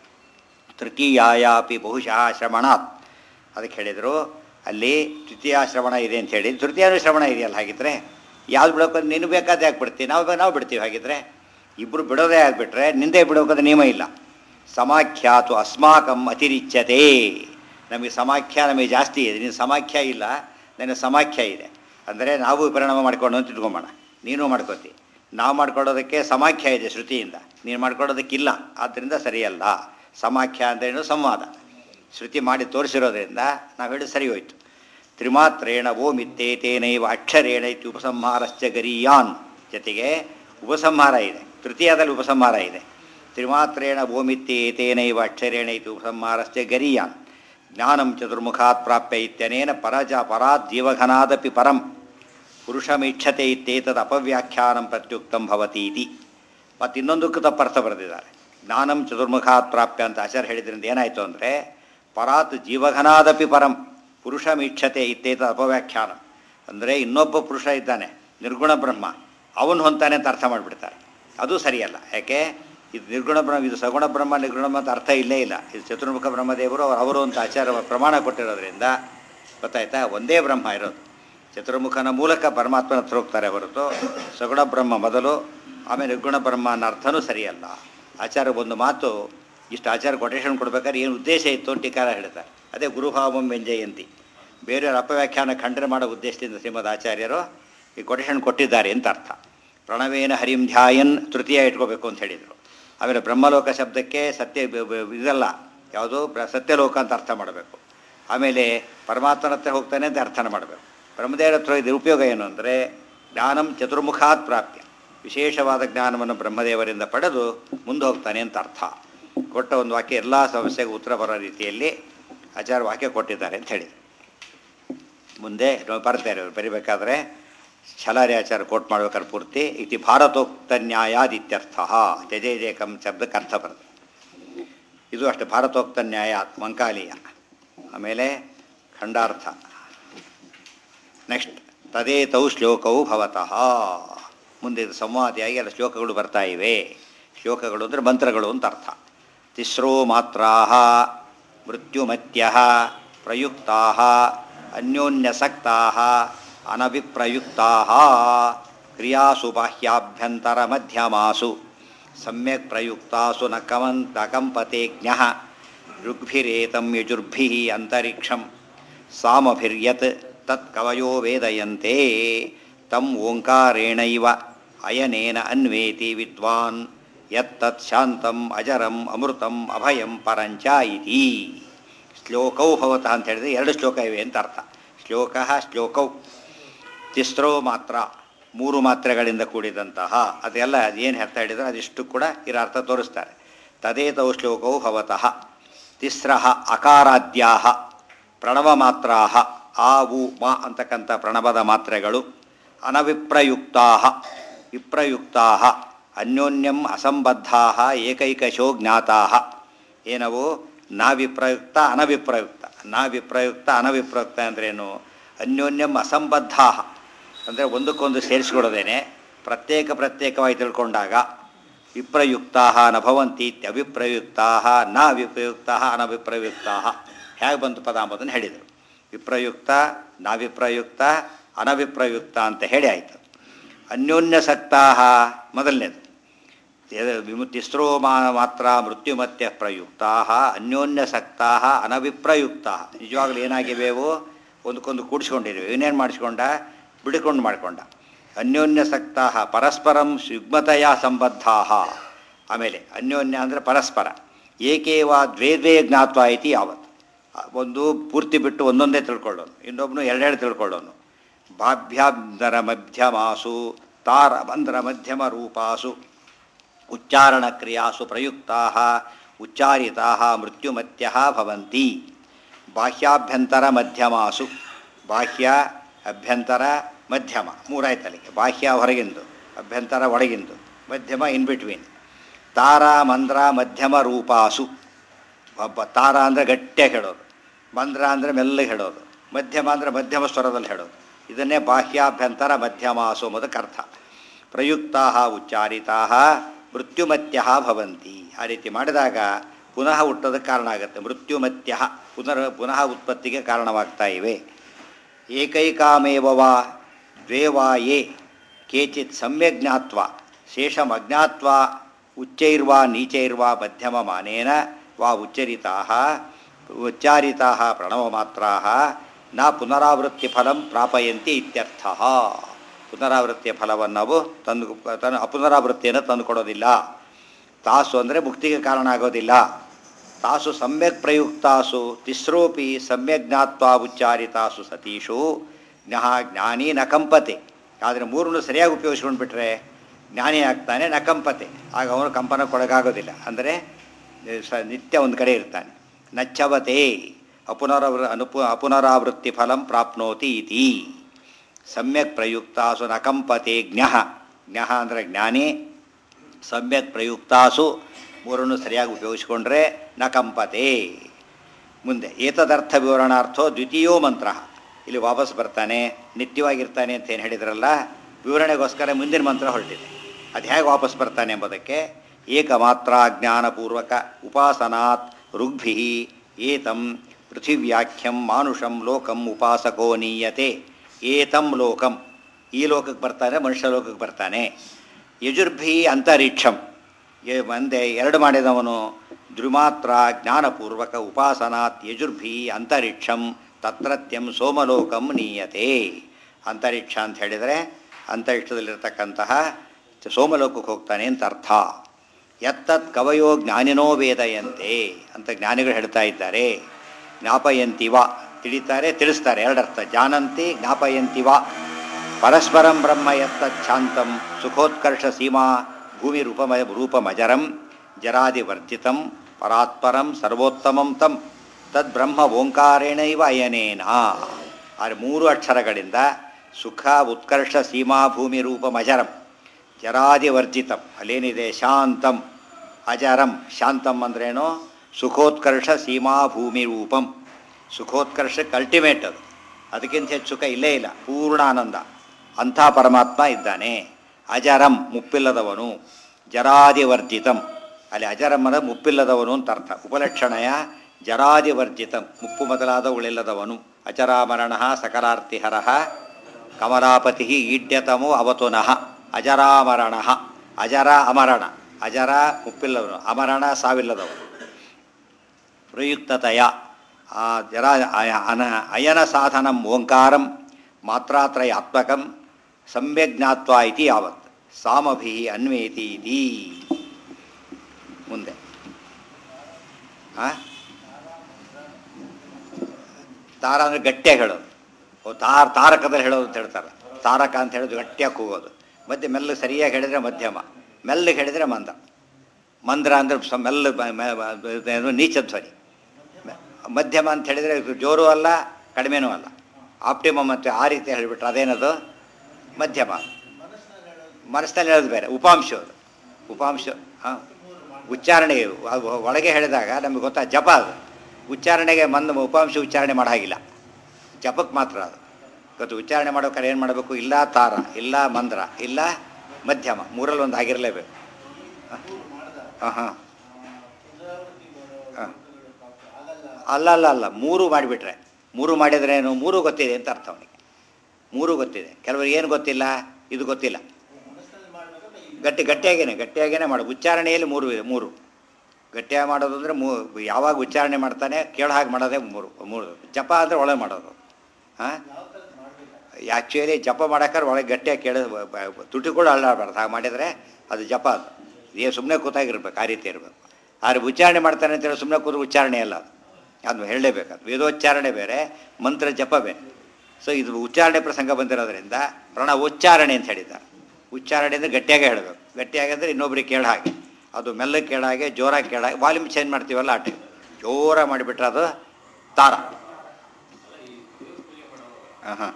ತೃತೀಯಾಯಾಪಿ ಬಹುಶಃ ಶ್ರವಣಾತ್ ಅದಕ್ಕೆ ಹೇಳಿದರು ಅಲ್ಲಿ ತೃತೀಯ ಶ್ರವಣ ಇದೆ ಅಂತ ಹೇಳಿ ತೃತೀಯನೂ ಶ್ರವಣ ಇದೆಯಲ್ಲ ಹಾಗಿದ್ರೆ ಯಾವ್ದು ಬಿಡೋಕೆ ನೀನು ಬೇಕಾದ್ರೆ ಯಾಕೆ ಬಿಡ್ತೀವಿ ನಾವು ಬೇ- ನಾವು ಬಿಡ್ತೀವಿ ಹಾಗಿದ್ರೆ ಇಬ್ಬರು ಬಿಡೋದೇ ಆಗಿಬಿಟ್ರೆ ನಿಂದೆ ಬಿಡೋಕದ ನಿಯಮ ಇಲ್ಲ ಸಮಾಖ್ಯಾತು ಅಸ್ಮಾಕಂ ಅತಿರಿಚ್ಯತೆ ನಮಗೆ ಸಮಾಖ್ಯ ನಮಗೆ ಜಾಸ್ತಿ ಇದೆ ನೀನು ಸಮಾಖ್ಯ ಇಲ್ಲ ನನಗೆ ಸಮಾಖ್ಯ ಇದೆ ಅಂದರೆ ನಾವು ಪರಿಣಾಮ ಮಾಡ್ಕೊಂಡು ಅಂತ ಇಟ್ಕೊಂಬೋಣ ನೀನು ಮಾಡ್ಕೋತಿ ನಾವು ಮಾಡ್ಕೊಳ್ಳೋದಕ್ಕೆ ಸಮಾಖ್ಯ ಇದೆ ಶ್ರುತಿಯಿಂದ ನೀನು ಮಾಡ್ಕೊಳ್ಳೋದಕ್ಕಿಲ್ಲ ಆದ್ದರಿಂದ ಸರಿಯಲ್ಲ ಸಮಾಖ್ಯ ಅಂದ್ರೇನು ಸಂವಾದ ಶ್ರುತಿ ಮಾಡಿ ತೋರಿಸಿರೋದ್ರಿಂದ ನಾವು ಹೇಳಿ ಸರಿ ಹೋಯ್ತು ತ್ರಿಮಾತ್ರೇಣ ಓಮಿತ್ತೇತೇನೈವ ಅಕ್ಷರೇಣ ಇತಿ ಉಪಸಂಹಾರಶ್ಚ ಗರೀಯಾನ್ ಜೊತೆಗೆ ಉಪಸಂಹಾರ ಇದೆ ತೃತೀಯದಲ್ಲಿ ಉಪಸಂಹಾರ ಇದೆ ತ್ರಿಮಾತ್ರೇಣ ಓಮಿತ್ತೇತೇನೈವ ಅಕ್ಷರೇಣ ಇತಿ ಉಪಸಂಹಾರಶ್ಚ ಗರೀಯಾನ್ ಜ್ಞಾನಂ ಚತುರ್ಮುಖಾತ್ ಪ್ರಾಪ್ಯ ಇತ್ಯನೇನ ಪರಜ ಪರಾತ್ ಜೀವಘನಾದಪಿ ಪರಂ ಪುರುಷಮೀಕ್ಷತೆ ಇತ್ತೇತದ್ ಅಪವ್ಯಾಖ್ಯಾನಂ ಪ್ರತ್ಯುಕ್ತಂ ಭವತಿ ಇತಿ ಮತ್ತು ಇನ್ನೊಂದಕ್ಕೂ ತಪ್ಪರ್ಥ ಬರೆದಿದ್ದಾರೆ ಜ್ಞಾನಂ ಚತುರ್ಮುಖಾತ್ ಪ್ರಾಪ್ಯ ಅಂತ ಆಚಾರ್ಯ ಹೇಳಿದ್ರಿಂದ ಏನಾಯಿತು ಅಂದರೆ ಪರಾತ್ ಜೀವಘನಾದಪಿ ಪರಂ ಪುರುಷ ಮೀಕ್ಷತೆ ಇತ್ತೇತ ಅಪವ್ಯಾಖ್ಯಾನ ಅಂದರೆ ಇನ್ನೊಬ್ಬ ಪುರುಷ ಇದ್ದಾನೆ ನಿರ್ಗುಣ ಬ್ರಹ್ಮ ಅವನು ಹೊಂತಾನೆ ಅಂತ ಅರ್ಥ ಮಾಡಿಬಿಡ್ತಾರೆ ಅದು ಸರಿಯಲ್ಲ ಯಾಕೆ ಇದು ನಿರ್ಗುಣ ಬ್ರಹ್ಮ ಇದು ಸಗುಣ ಬ್ರಹ್ಮ ನಿರ್ಗುಣ ಬ್ರಹ್ಮ ಅಂತ ಅರ್ಥ ಇಲ್ಲೇ ಇಲ್ಲ ಇದು ಚತುರ್ಮುಖ ಬ್ರಹ್ಮದೇವರು ಅವರು ಅವರು ಅಂತ ಆಚಾರ ಪ್ರಮಾಣ ಕೊಟ್ಟಿರೋದ್ರಿಂದ ಗೊತ್ತಾಯ್ತಾ ಒಂದೇ ಬ್ರಹ್ಮ ಇರೋದು ಚತುರ್ಮುಖನ ಮೂಲಕ ಪರಮಾತ್ಮನ ಹತ್ರ ಹೋಗ್ತಾರೆ ಹೊರತು ಸಗುಣ ಬ್ರಹ್ಮ ಮೊದಲು ಆಮೇಲೆ ನಿರ್ಗುಣ ಬ್ರಹ್ಮ ಅನ್ನೋ ಅರ್ಥನೂ ಸರಿಯಲ್ಲ ಆಚಾರ ಒಂದು ಮಾತು ಇಷ್ಟು ಆಚಾರ ಕೊಟೇಶನ್ ಕೊಡ್ಬೇಕಾದ್ರೆ ಏನು ಉದ್ದೇಶ ಇತ್ತು ಅಂತ ಟೀಕಾರ ಹೇಳ್ತಾರೆ ಅದೇ ಗುರುಭಾವಂ ವ್ಯಂಜಯಂತಿ ಬೇರೆಯವ್ರ ಅಪವ್ಯಾಖ್ಯಾನ ಖಂಡನೆ ಮಾಡೋ ಉದ್ದೇಶದಿಂದ ಶ್ರೀಮದ್ ಆಚಾರ್ಯರು ಈ ಕೊಟೇಶನ್ ಕೊಟ್ಟಿದ್ದಾರೆ ಅಂತ ಅರ್ಥ ಪ್ರಣವೇನ ಹರಿಂ ಧ್ಯಾಯನ್ ತೃತೀಯ ಇಟ್ಕೋಬೇಕು ಅಂತ ಹೇಳಿದರು ಆಮೇಲೆ ಬ್ರಹ್ಮಲೋಕ ಶಬ್ದಕ್ಕೆ ಸತ್ಯ ಬ- ಬ- ಇದಲ್ಲ ಯಾವುದು ಬ್ರ- ಸತ್ಯಲೋಕ ಅಂತ ಅರ್ಥ ಮಾಡಬೇಕು ಆಮೇಲೆ ಪರಮಾತ್ಮನ ಹತ್ರ ಹೋಗ್ತಾನೆ ಅಂತ ಅರ್ಥನ ಮಾಡಬೇಕು ಬ್ರಹ್ಮದೇವರ ಹತ್ರ ಇದು ಉಪಯೋಗ ಏನು ಅಂದರೆ ಜ್ಞಾನಂ ಚತುರ್ಮುಖಾತ್ ಪ್ರಾಪ್ಯ ವಿಶೇಷವಾದ ಜ್ಞಾನವನ್ನು ಬ್ರಹ್ಮದೇವರಿಂದ ಪಡೆದು ಮುಂದೆ ಹೋಗ್ತಾನೆ ಅಂತ ಅರ್ಥ ಕೊಟ್ಟ ಒಂದು ವಾಕ್ಯ ಎಲ್ಲ ಸಮಸ್ಯೆಗೆ ಉತ್ತರ ಬರೋ ರೀತಿಯಲ್ಲಿ ಆಚಾರ ವಾಕ್ಯ ಕೊಟ್ಟಿದ್ದಾರೆ ಅಂತ ಹೇಳಿದರು ಮುಂದೆ ನಾವು ಬರ್ತಾರೆ ಅವರು ಬರಿಬೇಕಾದ್ರೆ ಛಲಾರಿ ಆಚಾರ ಕೋಟ್ ಮಾಡ್ಬೇಕಾದ್ರೆ ಪೂರ್ತಿ ಇತಿ ಭಾರತೋಕ್ತ ನ್ಯಾಯಾದಿತ್ಯರ್ಥ ಜಜೆ ಜೇಕಂ ಶಬ್ದಕ್ಕೆ ಅರ್ಥ ಬರುತ್ತೆ ಇದು ಅಷ್ಟೇ ಭಾರತೋಕ್ತ ನ್ಯಾಯ ಮಂಕಾಲೀಯ ಆಮೇಲೆ ಖಂಡಾರ್ಥ ನೆಕ್ಸ್ಟ್ ತದೇತೌ ಶ್ಲೋಕವು ಭವತಃ ಮುಂದೆ ಇದು ಸಂವಾದಿಯಾಗಿ ಎಲ್ಲ ಶ್ಲೋಕಗಳು ಬರ್ತಾ ಇವೆ ಶ್ಲೋಕಗಳು ಅಂದರೆ ಮಂತ್ರಗಳು ಅಂತ ಅರ್ಥ ತಿಸ್ರೋ ಮಾತ್ರಾ ಮೃತ್ಯುಮತ್ಯ ಪ್ರಯುಕ್ತಾ ಅನ್ಯೋನ್ಯಸಕ್ತಾ ಅನಭಿಪ್ರಯುಕ್ತಾ ಕ್ರಿಯಾಸು ಬಾಹ್ಯಾಭ್ಯಂತರ ಮಧ್ಯಮಾಸು ಸಮ್ಯಕ್ ಪ್ರಯುಕ್ತಾಸು ನ ಕಮನ್ ನ ಕಂಪತೆ ಜ್ಞ ಋಗ್ಭಿರೇತಂ ಯಜುರ್ಭಿ ಅಂತರಿಕ್ಷಂ ಸಾಮಭಿರ್ಯತ್ ತತ್ ಕವಯೋ ವೇದಯಂತೆ ತಂ ಓಂಕಾರೇಣೈವ ಅಯನೇನ ಅನ್ವೇತಿ ವಿದ್ವಾನ್ ಯತ್ತತ್ ಶಾಂತಂ ಅಜರಂ ಅಮೃತಂ ಅಭಯಂ ಪರಂಚ ಇತಿ ಶ್ಲೋಕೌ ಭವತಃ ಅಂತ ಹೇಳಿದ್ರೆ ಎರಡು ಶ್ಲೋಕ ಇವೆ ಅಂತ ಅರ್ಥ ಶ್ಲೋಕ ಶ್ಲೋಕೌ ತಿಸ್ರೋ ಮಾತ್ರ ಮೂರು ಮಾತ್ರೆಗಳಿಂದ ಕೂಡಿದಂತಹ ಅದೆಲ್ಲ ಏನು ಅರ್ಥ ಹೇಳಿದ್ರೆ ಅದಿಷ್ಟು ಕೂಡ ಇದರ ಅರ್ಥ ತೋರಿಸ್ತಾರೆ ತದೇತೌ ಶ್ಲೋಕೌ ಭವತಃ ತಿಸ್ರಃ ಅಕಾರಾದ್ಯಾಹ ಪ್ರಣವ ಮಾತ್ರಾ ಆ ಉ ಮ ಅಂತಕ್ಕಂಥ ಪ್ರಣವದ ಮಾತ್ರೆಗಳು ಅನವಿಪ್ರಯುಕ್ತಾ ವಿಪ್ರಯುಕ್ತಾ ಅನ್ಯೋನ್ಯಂ ಅಸಂಬದ್ಧಾ ಏಕೈಕಶೋ ಜ್ಞಾತಾ ಏನವು ನಾ ವಿಪ್ರಯುಕ್ತ ಅನವಿಪ್ರಯುಕ್ತ ನಾ ವಿಪ್ರಯುಕ್ತ ಅನವಿಪ್ರಯುಕ್ತ ಅಂದ್ರೇನು ಅನ್ಯೋನ್ಯಂ ಅಸಂಬದ್ಧಾ ಅಂದರೆ ಒಂದಕ್ಕೊಂದು ಸೇರಿಸ್ಕೊಳ್ಳೋದೇನೆ ಪ್ರತ್ಯೇಕ ಪ್ರತ್ಯೇಕವಾಗಿ ತಿಳ್ಕೊಂಡಾಗ ವಿಪ್ರಯುಕ್ತಾ ನ ಭವಂತಿ ಅವಿಪ್ರಯುಕ್ತಾ ನ ವಿಪ್ರಯುಕ್ತಾ ಅನವಿಪ್ರಯುಕ್ತಾ ಹೇಗೆ ಬಂತು ಪದ ಅಂಬುದನ್ನು ಹೇಳಿದರು ವಿಪ್ರಯುಕ್ತ ನಾವಿಪ್ರಯುಕ್ತ ಅನವಿಪ್ರಯುಕ್ತ ಅಂತ ಹೇಳಿ ಆಯಿತು ಅನ್ಯೋನ್ಯಸಕ್ತಾ ಮೊದಲನೇದು ವಿಮುತಿಸ್ರೋ ಮಾ ಮಾತ್ರ ಮೃತ್ಯುಮತ್ಯ ಪ್ರಯುಕ್ತಾ ಅನ್ಯೋನ್ಯಸಕ್ತಾ ಅನವಿಪ್ರಯುಕ್ತ ನಿಜವಾಗ್ಲೂ ಏನಾಗಿವೆವು ಒಂದಕ್ಕೊಂದು ಕೂಡಿಸ್ಕೊಂಡಿದ್ದೇವೆ ಇವನೇನು ಮಾಡಿಸ್ಕೊಂಡ ಬಿಡಿಕೊಂಡು ಮಾಡಿಕೊಂಡ ಅನ್ಯೋನ್ಯಸಕ್ತಾ ಪರಸ್ಪರಂ ಯುಗ್ಮತೆಯ ಸಂಬದ್ಧಾ ಆಮೇಲೆ ಅನ್ಯೋನ್ಯ ಅಂದರೆ ಪರಸ್ಪರ ಏಕೇವ ದ್ವೇ ದ್ವೇ ಜ್ಞಾತ್ವ ಐತಿ ಯಾವತ್ತು ಒಂದು ಪೂರ್ತಿ ಬಿಟ್ಟು ಒಂದೊಂದೇ ತಿಳ್ಕೊಳ್ಳೋನು ಇನ್ನೊಬ್ಬನು ಎರಡೆರಡು ತಿಳ್ಕೊಳ್ಳೋನು ಬಾಭ್ಯಾಂತರ ಮಧ್ಯಮಾಸು ತಾರ ಬಂಧರ ಮಧ್ಯಮ ರೂಪಾಸು ಉಚ್ಚಾರಣ ಕ್ರಿಯಾಸು ಪ್ರಯುಕ್ತಾ ಉಚ್ಚಾರಿತಾ ಮೃತ್ಯುಮತ್ಯ ಭವಂತಿ ಬಾಹ್ಯಾಭ್ಯಂತರ ಮಧ್ಯಮಾಸು ಬಾಹ್ಯ ಅಭ್ಯಂತರ ಮಧ್ಯಮ ಮೂರಾಯ್ತಲ್ಲಿಗೆ ಬಾಹ್ಯ ಹೊರಗಿಂದು ಅಭ್ಯಂತರ ಒಳಗಿಂದು ಮಧ್ಯಮ ಇನ್ ಬಿಟ್ವೀನ್ ತಾರ ಮಂದ್ರ ಮಧ್ಯಮ ರೂಪಾಸು ಒಬ್ಬ ತಾರ ಅಂದರೆ ಗಟ್ಟಿಯಾಗಿ ಹೇಳೋದು ಮಂದ್ರ ಅಂದರೆ ಮೆಲ್ಲಗೆ ಹೇಳೋದು ಮಧ್ಯಮ ಅಂದರೆ ಮಧ್ಯಮ ಸ್ವರದಲ್ಲಿ ಹೇಳೋದು ಇದನ್ನೇ ಬಾಹ್ಯಾಭ್ಯಂತರ ಮಧ್ಯಮಾಸು ಎಂಬುದಕ್ಕೆ ಅರ್ಥ ಪ್ರಯುಕ್ತಾ ಉಚ್ಚಾರಿತಾ ಮೃತ್ಯುಮತ್ಯ ಭವಂತಿ ಆ ರೀತಿ ಮಾಡಿದಾಗ ಪುನಃ ಹುಟ್ಟೋದಕ್ಕೆ ಕಾರಣ ಆಗುತ್ತೆ ಮೃತ್ಯುಮತ್ಯ ಪುನರ್ ಪುನಃ ಉತ್ಪತ್ತಿಗೆ ಕಾರಣವಾಗ್ತಾ ಇವೆ ಏಕೈಕಾಮೇವ ವಾ ದ್ವೇ ವಾ ಯೇ ಕೇಚಿತ್ ಸಮ್ಯಕ್ ಜ್ಞಾತ್ವ ಶೇಷಮಜ್ಞಾತ್ವ ಉಚ್ಚೈರ್ವಾ ನೀಚೈರ್ವಾ ಮಧ್ಯಮ ಮಾನೇನ ವಾ ಉಚ್ಚರಿತಾ ಉಚ್ಚಾರಿತಾ ಪ್ರಣವಮಾತ್ರಾ ನ ಪುನರಾವೃತ್ತಿ ಫಲಂ ಪ್ರಾಪಯಂತಿ ಇತ್ಯರ್ಥ ಪುನರಾವೃತ್ತಿಯ ಫಲವನ್ನು ಅವು ತಂದು ತನ್ನ ಅಪುನರಾವೃತ್ತಿಯನ್ನು ತಂದುಕೊಡೋದಿಲ್ಲ ತಾಸು ಅಂದರೆ ಮುಕ್ತಿಗೆ ಕಾರಣ ಆಗೋದಿಲ್ಲ ತಾಸು ಸಮ್ಯಕ್ ಪ್ರಯುಕ್ತಾಸು ತಿಸ್ರೋಪಿ ಸಮ್ಯಕ್ ಜ್ಞಾತ್ವ ಉಚ್ಚಾರಿತಾಸು ಸತೀಶು ಜ್ಞಃ ಜ್ಞಾನಿ ನ ಕಂಪತೆ ಆದರೆ ಮೂರನ್ನು ಸರಿಯಾಗಿ ಉಪಯೋಗಿಸ್ಕೊಂಡು ಬಿಟ್ರೆ ಜ್ಞಾನಿ ಆಗ್ತಾನೆ ನ ಕಂಪತೆ ಆಗ ಅವನು ಕಂಪನಕ್ಕೊಳಗಾಗೋದಿಲ್ಲ ಅಂದರೆ ಸ ನಿತ್ಯ ಒಂದು ಕಡೆ ಇರ್ತಾನೆ ನಚ್ಚವತೆ ಅಪುನರವೃ ಅನುಪು ಅಪುನರಾವೃತ್ತಿ ಫಲಂ ಪ್ರಾಪ್ನೋತಿ ಇತಿ ಸಮ್ಯಕ್ ಪ್ರಯುಕ್ತಾಸು ನ ಕಂಪತೆ ಜ್ಞಃ ಜ್ಞಃ ಅಂದರೆ ಜ್ಞಾನಿ ಸಮ್ಯಕ್ ಪ್ರಯುಕ್ತಾಸು ಮೂರನ್ನು ಸರಿಯಾಗಿ ಉಪಯೋಗಿಸಿಕೊಂಡ್ರೆ ನ ಕಂಪತೆ ಮುಂದೆ ಏತದರ್ಥ ವಿವರಣಾರ್ಥೋ ದ್ವಿತೀಯೋ ಮಂತ್ರ ಇಲ್ಲಿ ವಾಪಸ್ ಬರ್ತಾನೆ ನಿತ್ಯವಾಗಿರ್ತಾನೆ ಅಂತ ಏನು ಹೇಳಿದ್ರಲ್ಲ ವಿವರಣೆಗೋಸ್ಕರ ಮುಂದಿನ ಮಂತ್ರ ಹೊರಟಿದೆ ಅದು ಹೇಗೆ ವಾಪಸ್ ಬರ್ತಾನೆ ಎಂಬುದಕ್ಕೆ ಏಕಮಾತ್ರ ಜ್ಞಾನಪೂರ್ವಕ ಉಪಾಸನಾತ್ ಋಗ್ಭಿ ಏತಂ ಪೃಥಿವ್ಯಾಖ್ಯಂ ಮಾನುಷಂ ಲೋಕಂ ಉಪಾಸಕೋ ನೀಯತೆ ಏತಂ ಲೋಕಂ ಈ ಲೋಕಕ್ಕೆ ಬರ್ತಾನೆ ಮನುಷ್ಯ ಲೋಕಕ್ಕೆ ಬರ್ತಾನೆ ಯಜುರ್ಭಿ ಅಂತರಿಕ್ಷಂ ಎ- ಒಂದೇ ಎರಡು ಮಾಡಿದವನು ದ್ವಿಮಾತ್ರ ಜ್ಞಾನಪೂರ್ವಕ ಉಪಾಸನಾತ್ ಯಜುರ್ಭಿ ಅಂತರಿಕ್ಷಂ ತತ್ರತ್ಯಂ ಸೋಮಲೋಕಂ ನೀಯತೆ ಅಂತರಿಕ್ಷ ಅಂತ ಹೇಳಿದರೆ ಅಂತರಿಕ್ಷದಲ್ಲಿರ್ತಕ್ಕಂತಹ ಸೋಮಲೋಕಕ್ಕೆ ಹೋಗ್ತಾನೆ ಅಂತ ಅರ್ಥ ಎತ್ತತ್ ಕವಯೋ ಜ್ಞಾನಿನೋ ವೇದಯಂತೆ ಅಂತ ಜ್ಞಾನಿಗಳು ಹೇಳ್ತಾ ಇದ್ದಾರೆ ಜ್ಞಾಪಯಂತಿವ ತಿಳಿತಾರೆ ತಿಳಿಸ್ತಾರೆ ಎರಡರ್ಥ ಜಾನಂತಿ ಜ್ಞಾಪಯಂತಿವ ಪರಸ್ಪರಂ ಬ್ರಹ್ಮ ಯತ್ತಚ್ಛಾಂತಂ ಸುಖೋತ್ಕರ್ಷ ಸೀಮಾ ಭೂಮಿ ರೂಪಮ ರೂಪಮಜರಂ ಜರಾದಿವರ್ಜಿತಂ ಪರಾತ್ಪರಂ ಸರ್ವೋತ್ತಮಂ ತಂ ತದ್ಬ್ರಹ್ಮ ಓಂಕಾರೇಣೈವ ಅಯನೇನ ಆದರೆ ಮೂರು ಅಕ್ಷರಗಳಿಂದ ಸುಖ ಉತ್ಕರ್ಷ ಸೀಮಾ ಭೂಮಿ ರೂಪಮಜರಂ ಜರಾದಿವರ್ಜಿತಂ ಅಲ್ಲೇನಿದೆ ಶಾಂತಂ ಅಜರಂ ಶಾಂತಂ ಅಂದ್ರೇನು ಸುಖೋತ್ಕರ್ಷ ಸೀಮಾ ಭೂಮಿ ರೂಪಂ ಸುಖೋತ್ಕರ್ಷಕ್ಕೆ ಅಲ್ಟಿಮೇಟ್ ಅದು ಅದಕ್ಕಿಂತ ಹೆಚ್ಚು ಸುಖ ಇಲ್ಲೇ ಇಲ್ಲ ಪೂರ್ಣ ಆನಂದ ಅಂಥ ಪರಮಾತ್ಮ ಇದ್ದಾನೆ ಅಜರಂ ಮುಪ್ಪಿಲ್ಲದವನು ಜರಾದಿವರ್ಜಿತಂ ಅಲ್ಲಿ ಅಜರಂ ಅಂದರೆ ಮುಪ್ಪಿಲ್ಲದವನು ಅಂತ ಅರ್ಥ ಉಪಲಕ್ಷಣಯ ಜರಾದಿವರ್ಜಿತಂ ಮುಪ್ಪು ಮೊದಲಾದವುಗಳಿಲ್ಲದವನು ಅಜರಾಮರಣ ಸಕಲಾರ್ತಿಹರ ಕಮಲಾಪತಿ ಈಡ್ಯತಮೋ ಅವತುನಃ ಅಜರಾಮರಣ ಅಜರ ಅಮರಣ ಅಜರ ಮುಪ್ಪಿಲ್ಲದವನು ಅಮರಣ ಸಾವಿಲ್ಲದವನು ಪ್ರಯುಕ್ತತೆಯ ಆ ಜರ ಅಯ- ಅನ ಅಯನ ಸಾಧನಂ ಓಂಕಾರಂ ಮಾತ್ರಾತ್ರಯಾತ್ಮಕಂ ಸಮ್ಯಕ್ ಜ್ಞಾತ್ವ ಇತಿ ಯಾವತ್ ಸಾಮಭಿ ಅನ್ವೇತಿ ಇತಿ ಮುಂದೆ ಆ? ತಾರ ಅಂದರೆ ಗಟ್ಟಿಯಾಗಿ ಹೇಳೋದು ಓ ತಾರ ತಾರಕದಲ್ಲಿ ಹೇಳೋದು ಅಂತ ಹೇಳ್ತಾರೆ ತಾರಕ ಅಂತ ಹೇಳೋದು ಗಟ್ಟಿಯಾಗಿ ಕೂಗೋದು ಮಧ್ಯೆ ಮೆಲ್ಲಗೆ ಸರಿಯಾಗಿ ಹೇಳಿದರೆ ಮಧ್ಯಮ ಮೆಲ್ಲಗೆ ಹೇಳಿದರೆ ಮಂದ ಮಂದ್ರ ಅಂದರೆ ಸ ಮೆಲ್ಲ ಬ- ಮ- ಬ- ಏನು ನೀಚ ಧ್ವನಿ ಮ- ಮಧ್ಯಮ ಅಂತ ಹೇಳಿದರೆ ಇದು ಜೋರು ಅಲ್ಲ ಕಡಿಮೆನೂ ಅಲ್ಲ ಆಪ್ಟಿಮಮ್ ಅಂತ ಆ ರೀತಿ ಹೇಳಿಬಿಟ್ರೆ ಅದೇನದು ಮಧ್ಯಮ ಮನಸ್ಸಿನಲ್ಲಿ ಹೇಳೋದು ಬೇರೆ ಉಪಾಂಶ ಅದು ಉಪಾಂಶ ಹಾಂ ಉಚ್ಚಾರಣೆ ಅದು ಒಳಗೆ ಹೇಳಿದಾಗ ನಮಗೆ ಗೊತ್ತಾ ಜಪ ಅದು ಉಚ್ಚಾರಣೆಗೆ ಮಂದ ಉಪಾಂಶ ಉಚ್ಚಾರಣೆ ಮಾಡೋ ಹಾಗಿಲ್ಲ ಜಪಕ್ಕೆ ಮಾತ್ರ ಅದು ಗೊತ್ತು ಉಚ್ಚಾರಣೆ ಮಾಡೋಕೆ ಏನು ಮಾಡಬೇಕು ಇಲ್ಲ ತಾರ ಇಲ್ಲ ಮಂದ್ರ ಇಲ್ಲ ಮಧ್ಯಮ ಮೂರಲ್ಲಿ ಒಂದು ಆಗಿರಲೇಬೇಕು ಹಾಂ ಹಾಂ ಹಾಂ ಅಲ್ಲ ಅಲ್ಲ ಅಲ್ಲ ಮೂರು ಮಾಡಿಬಿಟ್ರೆ ಮೂರು ಮಾಡಿದ್ರೇನು ಮೂರು ಗೊತ್ತಿದೆ ಅಂತ ಅರ್ಥ ಅವನಿಗೆ ಮೂರು ಗೊತ್ತಿದೆ ಕೆಲವರಿಗೆ ಏನು ಗೊತ್ತಿಲ್ಲ ಇದು ಗೊತ್ತಿಲ್ಲ ಗಟ್ಟಿ ಗಟ್ಟಿಯಾಗೇನೆ ಗಟ್ಟಿಯಾಗೇನೆ ಮಾಡು ಉಚ್ಚಾರಣೆಯಲ್ಲಿ ಮೂರು ಇದೆ ಮೂರು ಗಟ್ಟಿಯಾಗಿ ಮಾಡೋದು ಅಂದರೆ ಮೂ ಯಾವಾಗ ಉಚ್ಚಾರಣೆ ಮಾಡ್ತಾನೆ ಕೇಳೋ ಹಾಗೆ ಮಾಡೋದೇ ಮೂರು ಮೂರು ಜಪ ಅಂದರೆ ಒಳಗೆ ಮಾಡೋದು ಹಾಂ ಆ್ಯಕ್ಚುಲಿ ಜಪ ಮಾಡೋಕ್ಕಾದ್ರೆ ಒಳಗೆ ಗಟ್ಟಿಯಾಗಿ ಕೇಳ ತುಟಿ ಕೂಡ ಅಳ್ಳಾಡಬಾರ್ದು ಹಾಗೆ ಮಾಡಿದರೆ ಅದು ಜಪ ಅದು ಏ ಸುಮ್ಮನೆ ಕೂತಾಗಿರ್ಬೇಕು ಆ ರೀತಿ ಇರಬೇಕು ಆದರೆ ಉಚ್ಚಾರಣೆ ಮಾಡ್ತಾನೆ ಅಂತೇಳಿ ಸುಮ್ಮನೆ ಕೂತು ಉಚ್ಚಾರಣೆ ಅಲ್ಲ ಅದು ಅದು ಹೇಳಲೇಬೇಕು ಅದು ವೇದೋಚ್ಚಾರಣೆ ಬೇರೆ ಮಂತ್ರ ಜಪ ಬೇರೆ ಸೊ ಇದು ಉಚ್ಚಾರಣೆ ಪ್ರಸಂಗ ಬಂದಿರೋದ್ರಿಂದ ಪ್ರಾಣ ಉಚ್ಚಾರಣೆ ಅಂತ ಹೇಳಿದ್ದಾರೆ ಉಚ್ಚಾರಣೆ ಅಂದರೆ ಗಟ್ಟಿಯಾಗೆ ಹೇಳಬೇಕು ಗಟ್ಟಿಯಾಗಿ ಅಂದರೆ ಇನ್ನೊಬ್ರಿಗೆ ಕೇಳ ಹಾಗೆ ಅದು ಮೆಲ್ಲಗೆ ಕೇಳ ಹಾಗೆ ಜೋರಾಗಿ ಕೇಳ ಹಾಗೆ ವಾಲ್ಯೂಮ್ ಚೇಂಜ್ ಮಾಡ್ತೀವಲ್ಲ ಆ ಟೈಮ್ ಜೋರಾಗಿ ಮಾಡಿಬಿಟ್ರೆ ಅದು ತಾರ ಹಾಂ ಹಾಂ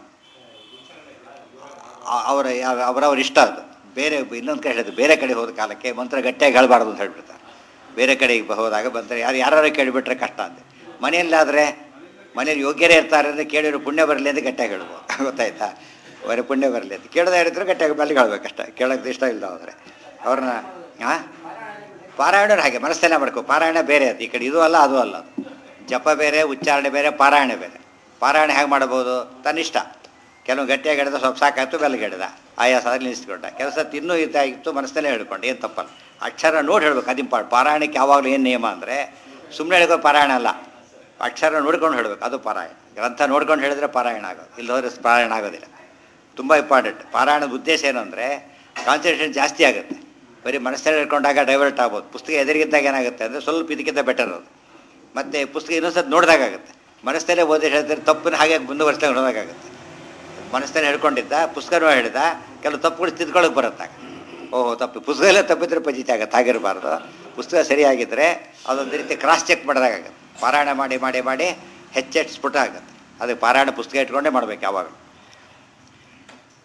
ಅವರ ಅವರವ್ರ ಇಷ್ಟ ಅದು ಬೇರೆ ಇನ್ನೊಂದು ಕಡೆ ಹೇಳಿದ್ರು ಬೇರೆ ಕಡೆ ಹೋದ ಕಾಲಕ್ಕೆ ಮಂತ್ರ ಗಟ್ಟಿಯಾಗಿ ಹೇಳಬಾರ್ದು ಅಂತ ಹೇಳ್ಬಿಡ್ತಾರೆ ಬೇರೆ ಕಡೆಗೆ ಹೋದಾಗ ಬಂದರೆ ಯಾರು ಯಾರು ಕೇಳಿಬಿಟ್ರೆ ಕಷ್ಟ ಅಂತೆ ಮನೆಯಲ್ಲಾದರೆ ಮನೇಲಿ ಯೋಗ್ಯರೇ ಇರ್ತಾರೆ ಅಂದರೆ ಕೇಳಿದ್ರು ಪುಣ್ಯ ಬರಲಿ ಅಂತ ಗಟ್ಟಿಯಾಗಿ ಹೇಳ್ಬೋದು ಗೊತ್ತಾಯ್ತಾ ಅವರ ಪುಣ್ಯ ಬರಲಿ ಅಂತ ಕೇಳದೆ ಹೇಳಿದ್ರೆ ಗಟ್ಟಿಯಾಗಿ ಮಲ್ಲಿಗೆ ಹೇಳ್ಬೇಕಷ್ಟ ಕೇಳೋಕ್ಕೆ ಇಷ್ಟ ಇಲ್ಲ ಹೋದರೆ ಅವ್ರನ್ನ ಹಾಂ ಪಾರಾಯಣ ಹಾಗೆ ಮನಸ್ಸಲ್ಲೇ ಮಾಡ್ಕೋ ಪಾರಾಯಣ ಬೇರೆ ಅದು ಈ ಕಡೆ ಇದು ಅಲ್ಲ ಅದು ಅಲ್ಲ ಅದು ಜಪ ಬೇರೆ ಉಚ್ಚಾರಣೆ ಬೇರೆ ಪಾರಾಯಣ ಬೇರೆ ಪಾರಾಯಣ ಹೇಗೆ ಮಾಡ್ಬೋದು ತನ್ನಿಷ್ಟ ಕೆಲವು ಗಟ್ಟಿಯಾಗಿ ಹಿಡಿದ ಸ್ವಲ್ಪ ಸಾಕಾಯ್ತು ಬೆಲ್ಲಗೆ ಹಿಡಿದ ಆಯಾಸದಲ್ಲಿ ನಿಲ್ಲಿಸ್ಕೊಂಡ ಕೆಲಸ ತಿನ್ನೂ ಇದ್ದಾಗಿತ್ತು ಮನಸ್ಸಲ್ಲೇ ಹೇಳ್ಕೊಂಡು ಏನು ತಪ್ಪಲ್ಲ ಅಕ್ಷರ ನೋಡಿ ಹೇಳ್ಬೇಕು ಅದು ಇಂಪಾರ್ಟ್ ಪಾರಾಯಣಕ್ಕೆ ಯಾವಾಗಲೂ ಏನು ನಿಯಮ ಅಂದರೆ ಸುಮ್ಮನೆ ಹೇಳಿಕೋ ಪಾರಾಯಣ ಅಲ್ಲ ಅಕ್ಷರ ನೋಡ್ಕೊಂಡು ಹೇಳಬೇಕು ಅದು ಪಾರಾಯಣ ಗ್ರಂಥ ನೋಡ್ಕೊಂಡು ಹೇಳಿದ್ರೆ ಪಾರಾಯಣ ಆಗೋದು ಇಲ್ಲಿ ಹೋದ್ರೆ ಪಾರಾಯಣ ಆಗೋದಿಲ್ಲ ತುಂಬ ಇಂಪಾರ್ಟೆಂಟ್ ಪಾರಾಯಣದ ಉದ್ದೇಶ ಏನು ಅಂದರೆ ಕಾನ್ಸಂಟ್ರೇಷನ್ ಜಾಸ್ತಿ ಆಗುತ್ತೆ ಬರೀ ಮನಸ್ಸಲ್ಲಿ ಹೇಳ್ಕೊಂಡಾಗ ಡೈವರ್ಟ್ ಆಗ್ಬೋದು ಪುಸ್ತಕ ಎದುರಿಗಿದ್ದಾಗ ಏನಾಗುತ್ತೆ ಅಂದರೆ ಸ್ವಲ್ಪ ಇದಕ್ಕಿಂತ ಬೆಟರ್ ಅದು ಮತ್ತು ಪುಸ್ತಕ ಇನ್ನೊಂದ್ಸತಿ ನೋಡಿದಾಗುತ್ತೆ ಮನಸ್ಸಲ್ಲೇ ಓದಿ ಹೇಳ್ತಾರೆ ತಪ್ಪನ್ನ ಹಾಗೆ ಮುಂದುವರಿಸ್ದಾಗ ನೋಡೋದಾಗುತ್ತೆ ಮನಸ್ಸಲ್ಲಿ ಹೇಳ್ಕೊಂಡಿದ್ದ ಪುಸ್ತಕನೂ ಹೇಳಿದ ಕೆಲವು ತಪ್ಪುಗಳು ತಿದ್ಕೊಳ್ಳೋಕೆ ಬರುತ್ತಾಗ ಓಹೋ ತಪ್ಪು ಪುಸ್ತಕ ಎಲ್ಲ ತಪ್ಪಿದ್ರೆ ಪಜಿತಿ ಆಗುತ್ತೆ ಆಗಿರಬಾರ್ದು ಪುಸ್ತಕ ಸರಿಯಾಗಿದ್ದರೆ ಅದೊಂದು ರೀತಿ ಕ್ರಾಸ್ ಚೆಕ್ ಮಾಡಿದಾಗುತ್ತೆ ಪಾರಾಯಣ ಮಾಡಿ ಮಾಡಿ ಮಾಡಿ ಹೆಚ್ಚೆಚ್ಚು ಸ್ಫುಟ ಆಗುತ್ತೆ ಅದಕ್ಕೆ ಪಾರಾಯಣ ಪುಸ್ತಕ ಇಟ್ಕೊಂಡೇ ಮಾಡ್ಬೇಕು ಯಾವಾಗ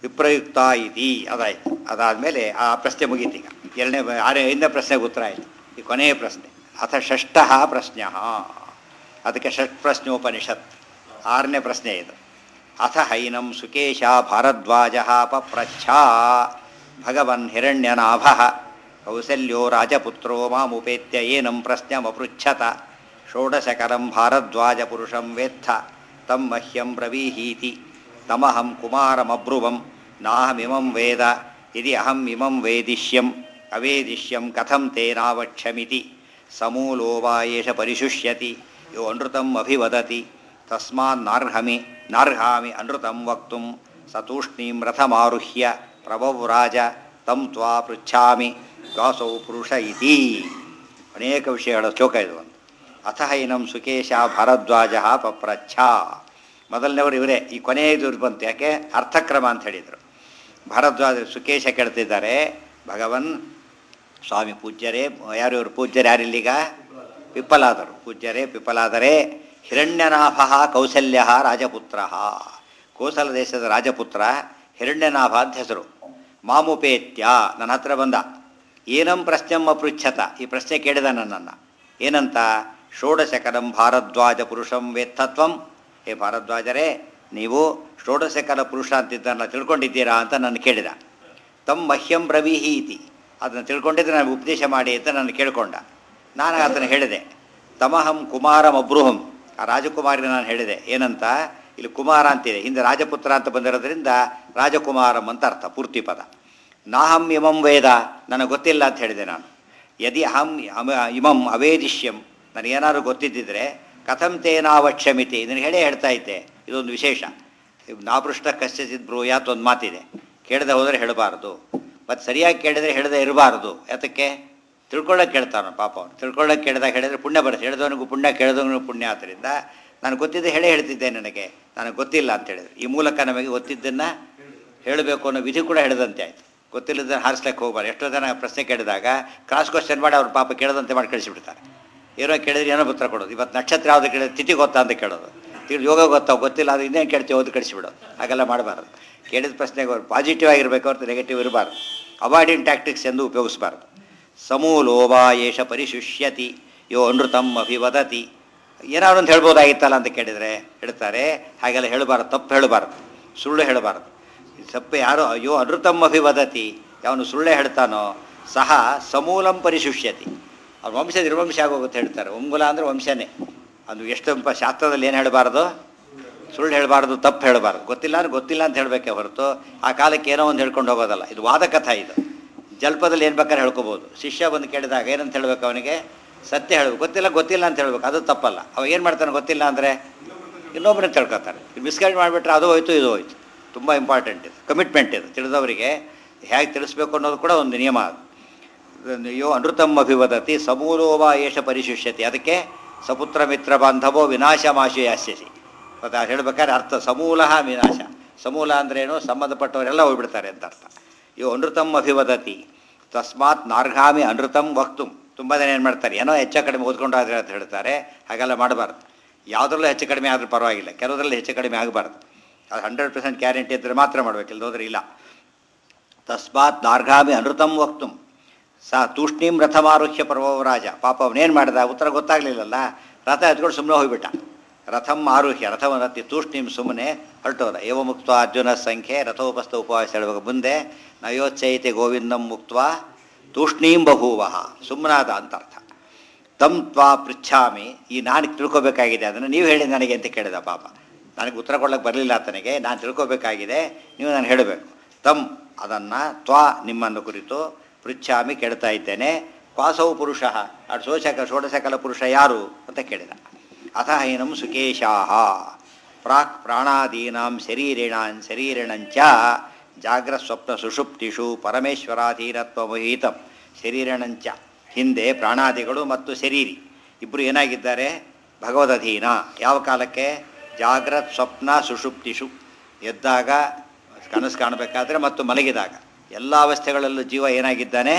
ವಿಪ್ರಯುಕ್ತ ಇತಿ ಅದಾಯ್ತು ಅದಾದಮೇಲೆ ಆ ಪ್ರಶ್ನೆ ಮುಗೀತು ಈಗ ಎರಡನೇ ಆರನೇ ಐದನೇ ಪ್ರಶ್ನೆಗೆ ಉತ್ತರ ಆಯಿತು ಈ ಕೊನೆಯ ಪ್ರಶ್ನೆ ಅಥ ಷಷ್ಠ ಪ್ರಶ್ನ ಅದಕ್ಕೆ ಷಟ್ ಪ್ರಶ್ನೋಪನಿಷತ್ ಆರನೇ ಪ್ರಶ್ನೆ ಇದು ಅಥ ಹೈನಂ ಸುಕೇಶ ಭಾರದ್ವಾಜ ಪಪ್ರಚ್ಛ ಭಗವನ್ ಹಿರಣ್ಯನಾಭ ಕೌಸಲ್ಯೋ ರಾಜಪುತ್ರೋ ಮಾಮುಪೇತ್ಯ ಏನಂ ಪ್ರಶ್ನಮಪೃಚ್ಛತ ಷೋಡಶಕರಂ ಭಾರದ್ವಾಜ ಪುರುಷಂ ವೇತ್ಥ ತಂ ಮಹ್ಯಂ ಬ್ರವೀಹೀತಿ ತಮಹಂ ಕುಮಾರಮಬ್ರುವಂ ನಾಹಮಿಮಂ ವೇದ ಯದಿ ಅಹಂ ಇಮಂ ವೇದಿಷ್ಯಂ ಅವೇದಿಷ್ಯಂ ಕಥಂ ತೇನಾವಕ್ಷ್ಯಮಿತಿ ಸಮೂಲೋ ವಾ ಏಷ ಪರಿಶುಷ್ಯತಿ ಯೋ ಅನೃತಂ ಅಭಿವದತಿ ತಸ್ಮಾನ್ನಾರ್ಹಮಿ ನಾರ್ಹಾಮಿ ಅನೃತಂ ವಕ್ತುಂ ಸತೂಷ್ಣೀಂ ರಥಮಾರುಹ್ಯ ಪ್ರಭವರಾಜ ತಂ ತ್ವಾ ಪೃಚ್ಛಾಮಿ ದಾಸೌ ಪುರುಷ ಇತಿ ಅನೇಕ ವಿಷಯಗಳ ಶ್ಲೋಕ ಇದು ಒಂದು ಅಥ ಹೈನಂ ಸುಕೇಶ ಭಾರದ್ವಾಜ ಪಪ್ರಚ್ಛ ಮೊದಲನೇವರು ಇವರೇ ಈ ಕೊನೆಯದು ಬಂತು ಯಾಕೆ ಅರ್ಥಕ್ರಮ ಅಂತ ಹೇಳಿದರು ಭಾರದ್ವಾಜ ಸುಕೇಶ ಕೇಳ್ತಿದ್ದಾರೆ ಭಗವನ್ ಸ್ವಾಮಿ ಪೂಜ್ಯರೇ ಯಾರು ಇವರು ಪೂಜ್ಯರು ಯಾರಿಲ್ಲೀಗ ಪಿಪ್ಪಲಾದರು ಪೂಜ್ಯರೇ ಪಿಪ್ಪಲಾದರೆ ಹಿರಣ್ಯನಾಭ ಕೌಸಲ್ಯ ರಾಜಪುತ್ರ ಕೋಸಲ ದೇಶದ ರಾಜಪುತ್ರ ಹಿರಣ್ಯನಾಭ ಅಂತ ಹೆಸರು ಮಾಮುಪೇತ್ಯ ನನ್ನ ಹತ್ರ ಬಂದ ಏನಂ ಪ್ರಶ್ನೆಂ ಅಪೃಚ್ಛತ ಈ ಪ್ರಶ್ನೆ ಕೇಳಿದ ನನ್ನನ್ನು ಏನಂತ ಷೋಡಶಕರಂ ಭಾರದ್ವಾಜ ಪುರುಷಂ ವೇತ್ತತ್ವಂ ಹೇ ಭಾರದ್ವಾಜರೇ ನೀವು ಷೋಡಶಕರ ಪುರುಷ ಅಂತಿದ್ದನ್ನು ತಿಳ್ಕೊಂಡಿದ್ದೀರಾ ಅಂತ ನನ್ನ ಕೇಳಿದ ತಮ್ಮ ಮಹ್ಯಂ ಬ್ರವೀಹಿ ಇತಿ ಅದನ್ನು ತಿಳ್ಕೊಂಡಿದ್ರೆ ನಾನು ಉಪದೇಶ ಮಾಡಿ ಅಂತ ನಾನು ಕೇಳಿಕೊಂಡ ನಾನು ಅದನ್ನು ಹೇಳಿದೆ ತಮಹಂ ಕುಮಾರಂ ಅಬ್ರುಹಂ ಆ ರಾಜಕುಮಾರಿಗೆ ನಾನು ಹೇಳಿದೆ ಏನಂತ ಇಲ್ಲಿ ಕುಮಾರ ಅಂತಿದೆ ಹಿಂದೆ ರಾಜಪುತ್ರ ಅಂತ ಬಂದಿರೋದ್ರಿಂದ ರಾಜಕುಮಾರಂ ಅಂತ ಅರ್ಥ ಪೂರ್ತಿ ಪದ ನಾಹಂ ಇಮಂ ವೇದ ನನಗೆ ಗೊತ್ತಿಲ್ಲ ಅಂತ ಹೇಳಿದೆ ನಾನು ಯದಿ ಅಹಂ ಅಮ ಇಮಂ ಅವೇದಿಷ್ಯಂ ನನಗೇನಾದ್ರು ಗೊತ್ತಿದ್ದಿದ್ರೆ ಕಥಂ ತೇನಾವಕ್ಷಮಿತಿ ಇದನ್ನು ಹೇಳೇ ಹೇಳ್ತಾ ಇದ್ದೆ ಇದೊಂದು ವಿಶೇಷ ನಾಪೃಷ್ಟ ಕಶ್ಚಿತ್ ಬ್ರೂಯಾತ್ ಒಂದು ಮಾತಿದೆ ಕೇಳದೆ ಹೋದರೆ ಹೇಳಬಾರ್ದು ಮತ್ತು ಸರಿಯಾಗಿ ಕೇಳಿದರೆ ಹೇಳದೆ ಇರಬಾರ್ದು ಯಾತಕ್ಕೆ ತಿಳ್ಕೊಳ್ಳೋಕೆ ಕೇಳ್ತಾನ ಪಾಪ ಅವನು ತಿಳ್ಕೊಳ್ಳೋಕೆ ಕೇಳಿದಾಗ ಹೇಳಿದ್ರೆ ಪುಣ್ಯ ಬರುತ್ತೆ ಹೇಳಿದವನಿಗೂ ಪುಣ್ಯ ಕೇಳಿದವನಿಗೂ ಪುಣ್ಯ ಆದ್ದರಿಂದ ನಾನು ಗೊತ್ತಿದ್ದೆ ಹೇಳೇ ಹೇಳ್ತಿದ್ದೆ ನನಗೆ ನನಗೆ ಗೊತ್ತಿಲ್ಲ ಅಂತ ಹೇಳಿದ್ರು ಈ ಮೂಲಕ ನಮಗೆ ಗೊತ್ತಿದ್ದನ್ನು ಹೇಳಬೇಕು ಅನ್ನೋ ವಿಧಿ ಕೂಡ ಹೇಳಿದಂತೆ ಆಯಿತು ಗೊತ್ತಿಲ್ಲದನ್ನು ಹಾರಿಸ್ಲಿಕ್ಕೆ ಹೋಗ್ಬಾರ್ದು ಎಷ್ಟೋ ಜನ ಪ್ರಶ್ನೆ ಕೇಳಿದಾಗ ಕ್ರಾಸ್ ಕ್ವಶನ್ ಮಾಡಿ ಅವ್ರು ಪಾಪ ಕೇಳದಂತೆ ಮಾಡಿ ಕಳಿಸಿಬಿಡ್ತಾರೆ ಏನೋ ಕೇಳಿದ್ರೆ ಏನೋ ಉತ್ತರ ಕೊಡೋದು ಇವತ್ತು ನಕ್ಷತ್ರ ಯಾವುದು ಕೇಳಿದ್ರೆ ತಿಥಿ ಗೊತ್ತಾ ಅಂತ ಕೇಳೋದು ತಿಳಿ ಯೋಗ ಗೊತ್ತಾ ಗೊತ್ತಿಲ್ಲ ಅದು ಇನ್ನೇನು ಕೇಳ್ತೀವಿ ಓದಿ ಕಳಿಸಿಬಿಡೋದು ಹಾಗೆಲ್ಲ ಮಾಡಬಾರ್ದು ಕೇಳಿದ ಪ್ರಶ್ನೆಗೆ ಪಾಸಿಟಿವ್ ಆಗಿರಬೇಕು ಹೊರತು ನೆಗೆಟಿವ್ ಇರಬಾರ್ದು ಅವಾಯ್ಡಿಂಗ್ ಟ್ಯಾಕ್ಟಿಕ್ಸ್ ಎಂದು ಉಪಯೋಗಿಸಬಾರ್ದು ಸಮೂಲೋವಾ ಏಷ ಪರಿಶುಷ್ಯತಿ ಯೋ ಅನೃತಂ ಅಭಿವದತಿ ಏನಾದ್ರು ಅಂತ ಹೇಳ್ಬೋದಾಗಿತ್ತಲ್ಲ ಅಂತ ಕೇಳಿದರೆ ಹೇಳ್ತಾರೆ ಹಾಗೆಲ್ಲ ಹೇಳಬಾರ್ದು ತಪ್ಪು ಹೇಳಬಾರ್ದು ಸುಳ್ಳು ಹೇಳಬಾರ್ದು ತಪ್ಪು ಯಾರೋ ಅಯ್ಯೋ ಅನೃತಂ ಅಭಿವದತಿ ಯಾವನು ಸುಳ್ಳೆ ಹೇಳ್ತಾನೋ ಸಹ ಸಮೂಲಂ ಪರಿಶುಷ್ಯತಿ ಅವ್ರ ವಂಶ ನಿರ್ವಂಶ ಆಗೋಗುತ್ತೆ ಹೇಳ್ತಾರೆ ಒಂಗುಲ ಅಂದರೆ ವಂಶನೇ ಅದು ಎಷ್ಟು ಶಾಸ್ತ್ರದಲ್ಲಿ ಏನು ಹೇಳಬಾರ್ದು ಸುಳ್ಳು ಹೇಳಬಾರ್ದು ತಪ್ಪು ಹೇಳಬಾರ್ದು ಗೊತ್ತಿಲ್ಲ ಅಂದ್ರೆ ಗೊತ್ತಿಲ್ಲ ಅಂತ ಹೇಳಬೇಕೆ ಹೊರತು ಆ ಕಾಲಕ್ಕೆ ಏನೋ ಒಂದು ಹೇಳ್ಕೊಂಡು ಹೋಗೋದಲ್ಲ ಇದು ವಾದಕಥಾ ಇದು ಜಲ್ಪದಲ್ಲಿ ಏನು ಬೇಕಾದ್ರೆ ಹೇಳ್ಕೊಬೋದು ಶಿಷ್ಯ ಬಂದು ಕೇಳಿದಾಗ ಏನಂತ ಹೇಳ್ಬೇಕು ಅವನಿಗೆ ಸತ್ಯ ಹೇಳಬೇಕು ಗೊತ್ತಿಲ್ಲ ಗೊತ್ತಿಲ್ಲ ಅಂತ ಹೇಳ್ಬೇಕು ಅದು ತಪ್ಪಲ್ಲ ಅವ ಏನು ಮಾಡ್ತಾನೆ ಗೊತ್ತಿಲ್ಲ ಅಂದರೆ ಇನ್ನೊಬ್ಬರನ್ನ ತಿಳ್ಕೊತಾರೆ ಮಿಸ್ಗೈಡ್ ಮಾಡಿಬಿಟ್ರೆ ಅದು ಹೋಯ್ತು ಇದು ಹೋಯ್ತು ತುಂಬ ಇಂಪಾರ್ಟೆಂಟ್ ಇದು ಕಮಿಟ್ಮೆಂಟ್ ಇದು ತಿಳಿದವರಿಗೆ ಹೇಗೆ ತಿಳಿಸ್ಬೇಕು ಅನ್ನೋದು ಕೂಡ ಒಂದು ನಿಯಮ ಅದು ಯೋ ಅನೃತಮ್ ಅಭಿವದತಿ ಸಮೂಲೋವ ಏಷ ಪರಿಶುಷ್ಯತಿ ಅದಕ್ಕೆ ಸಪುತ್ರ ಮಿತ್ರ ಬಾಂಧವೋ ವಿನಾಶಮಾಶು ಯಾಸ್ಯಸಿ ಮತ್ತು ಅದು ಹೇಳ್ಬೇಕಾದ್ರೆ ಅರ್ಥ ಸಮೂಲ ವಿನಾಶ ಸಮೂಲ ಅಂದ್ರೇನು ಸಂಬಂಧಪಟ್ಟವರೆಲ್ಲ ಹೋಗ್ಬಿಡ್ತಾರೆ ಅಂತ ಅರ್ಥ ಯೋ ಅನೃತಮ್ ಅಭಿವದತಿ ತಸ್ಮಾತ್ ನಾರ್ಘಾಮಿ ಅನೃತಂ ವಕ್ತು ತುಂಬ ಜನ ಏನು ಮಾಡ್ತಾರೆ ಏನೋ ಹೆಚ್ಚು ಕಡಿಮೆ ಓದ್ಕೊಂಡಾದ್ರೆ ಅಂತ ಹೇಳ್ತಾರೆ ಹಾಗೆಲ್ಲ ಮಾಡಬಾರ್ದು ಯಾವುದ್ರಲ್ಲೂ ಹೆಚ್ಚು ಕಡಿಮೆ ಆದರೂ ಪರವಾಗಿಲ್ಲ ಕೆಲವರಲ್ಲಿ ಹೆಚ್ಚು ಕಡಿಮೆ ಆಗಬಾರ್ದು ಅದು ಹಂಡ್ರೆಡ್ ಪರ್ಸೆಂಟ್ ಗ್ಯಾರಂಟಿ ಇದ್ದರೆ ಮಾತ್ರ ಮಾಡಬೇಕು ಇಲ್ಲದೋದ್ರೆ ಇಲ್ಲ ತಸ್ಮಾತ್ ನಾರ್ಘಾಮಿ ಅನೃತಂ ವಕ್ತು ಸಾ ತೂಷ್ಣೀಂ ರಥಮಾರುಹ್ಯ ಪರ್ವರಾಜ ಪಾಪ ಅವನೇನು ಮಾಡಿದ ಉತ್ತರ ಗೊತ್ತಾಗಲಿಲ್ಲಲ್ಲ ರಥ ಎತ್ಕೊಂಡು ಸುಮ್ಮನೆ ಹೋಗ್ಬಿಟ್ಟ ರಥಂ ಆರುಹ್ಯ ರಥವನ್ನತ್ತಿ ತೂಷ್ಣೀಂ ಸುಮ್ಮನೆ ಹೊರಟೋದ ಏವ ಮುಕ್ತ ಅರ್ಜುನ ಸಂಖ್ಯೆ ರಥೋಪಸ್ಥ ಉಪವಾಸ ಹೇಳುವಾಗ ಮುಂದೆ ನಯೋಚ್ಚೈತೆ ಗೋವಿಂದಂ ಮುಕ್ತ ತೂಷ್ಣೀಂ ಬಭೂವ ಸುಮ್ಮನಾದ ಅಂತ ಅರ್ಥ ತಂ ತ್ವಾ ಪೃಚ್ಛಾಮಿ ಈ ನಾನು ತಿಳ್ಕೊಬೇಕಾಗಿದೆ ಅದನ್ನು ನೀವು ಹೇಳಿ ನನಗೆ ಅಂತ ಕೇಳಿದ ಪಾಪ ನನಗೆ ಉತ್ತರ ಕೊಡ್ಲಿಕ್ಕೆ ಬರಲಿಲ್ಲ ಆತನಿಗೆ ನಾನು ತಿಳ್ಕೊಬೇಕಾಗಿದೆ ನೀವು ನಾನು ಹೇಳಬೇಕು ತಂ ಅದನ್ನು ತ್ವಾ ನಿಮ್ಮನ್ನು ಕುರಿತು ಪೃಚ್ಛಾಮಿ ಕೇಳ್ತಾ ಇದ್ದೇನೆ ಕ್ವಾಸೌ ಪುರುಷ ಅಡು ಶೋಷಕ ಷೋಡಶಕಲ ಪುರುಷ ಯಾರು ಅಂತ ಕೇಳಿದ ಅಥ ಹೈನಂ ಸುಕೇಶಾಹ ಪ್ರಾಕ್ ಪ್ರಾಣಾದೀನಾಂ ಶರೀರಿಣಾಂ ಶರೀರಿಣಂಚ ಜಾಗ್ರ ಸ್ವಪ್ನ ಸುಷುಪ್ತಿಷು ಪರಮೇಶ್ವರಾಧೀನತ್ವಮಹಿತಂ ಶರೀರಣಂಚ ಹಿಂದೆ ಪ್ರಾಣಾದಿಗಳು ಮತ್ತು ಶರೀರಿ ಇಬ್ಬರು ಏನಾಗಿದ್ದಾರೆ ಭಗವದಧೀನ ಯಾವ ಕಾಲಕ್ಕೆ ಜಾಗ್ರತ್ ಸ್ವಪ್ನ ಸುಷುಪ್ತಿಷು ಎದ್ದಾಗ ಕನಸು ಕಾಣಬೇಕಾದ್ರೆ ಮತ್ತು ಮಲಗಿದಾಗ ಎಲ್ಲ ಅವಸ್ಥೆಗಳಲ್ಲೂ ಜೀವ ಏನಾಗಿದ್ದಾನೆ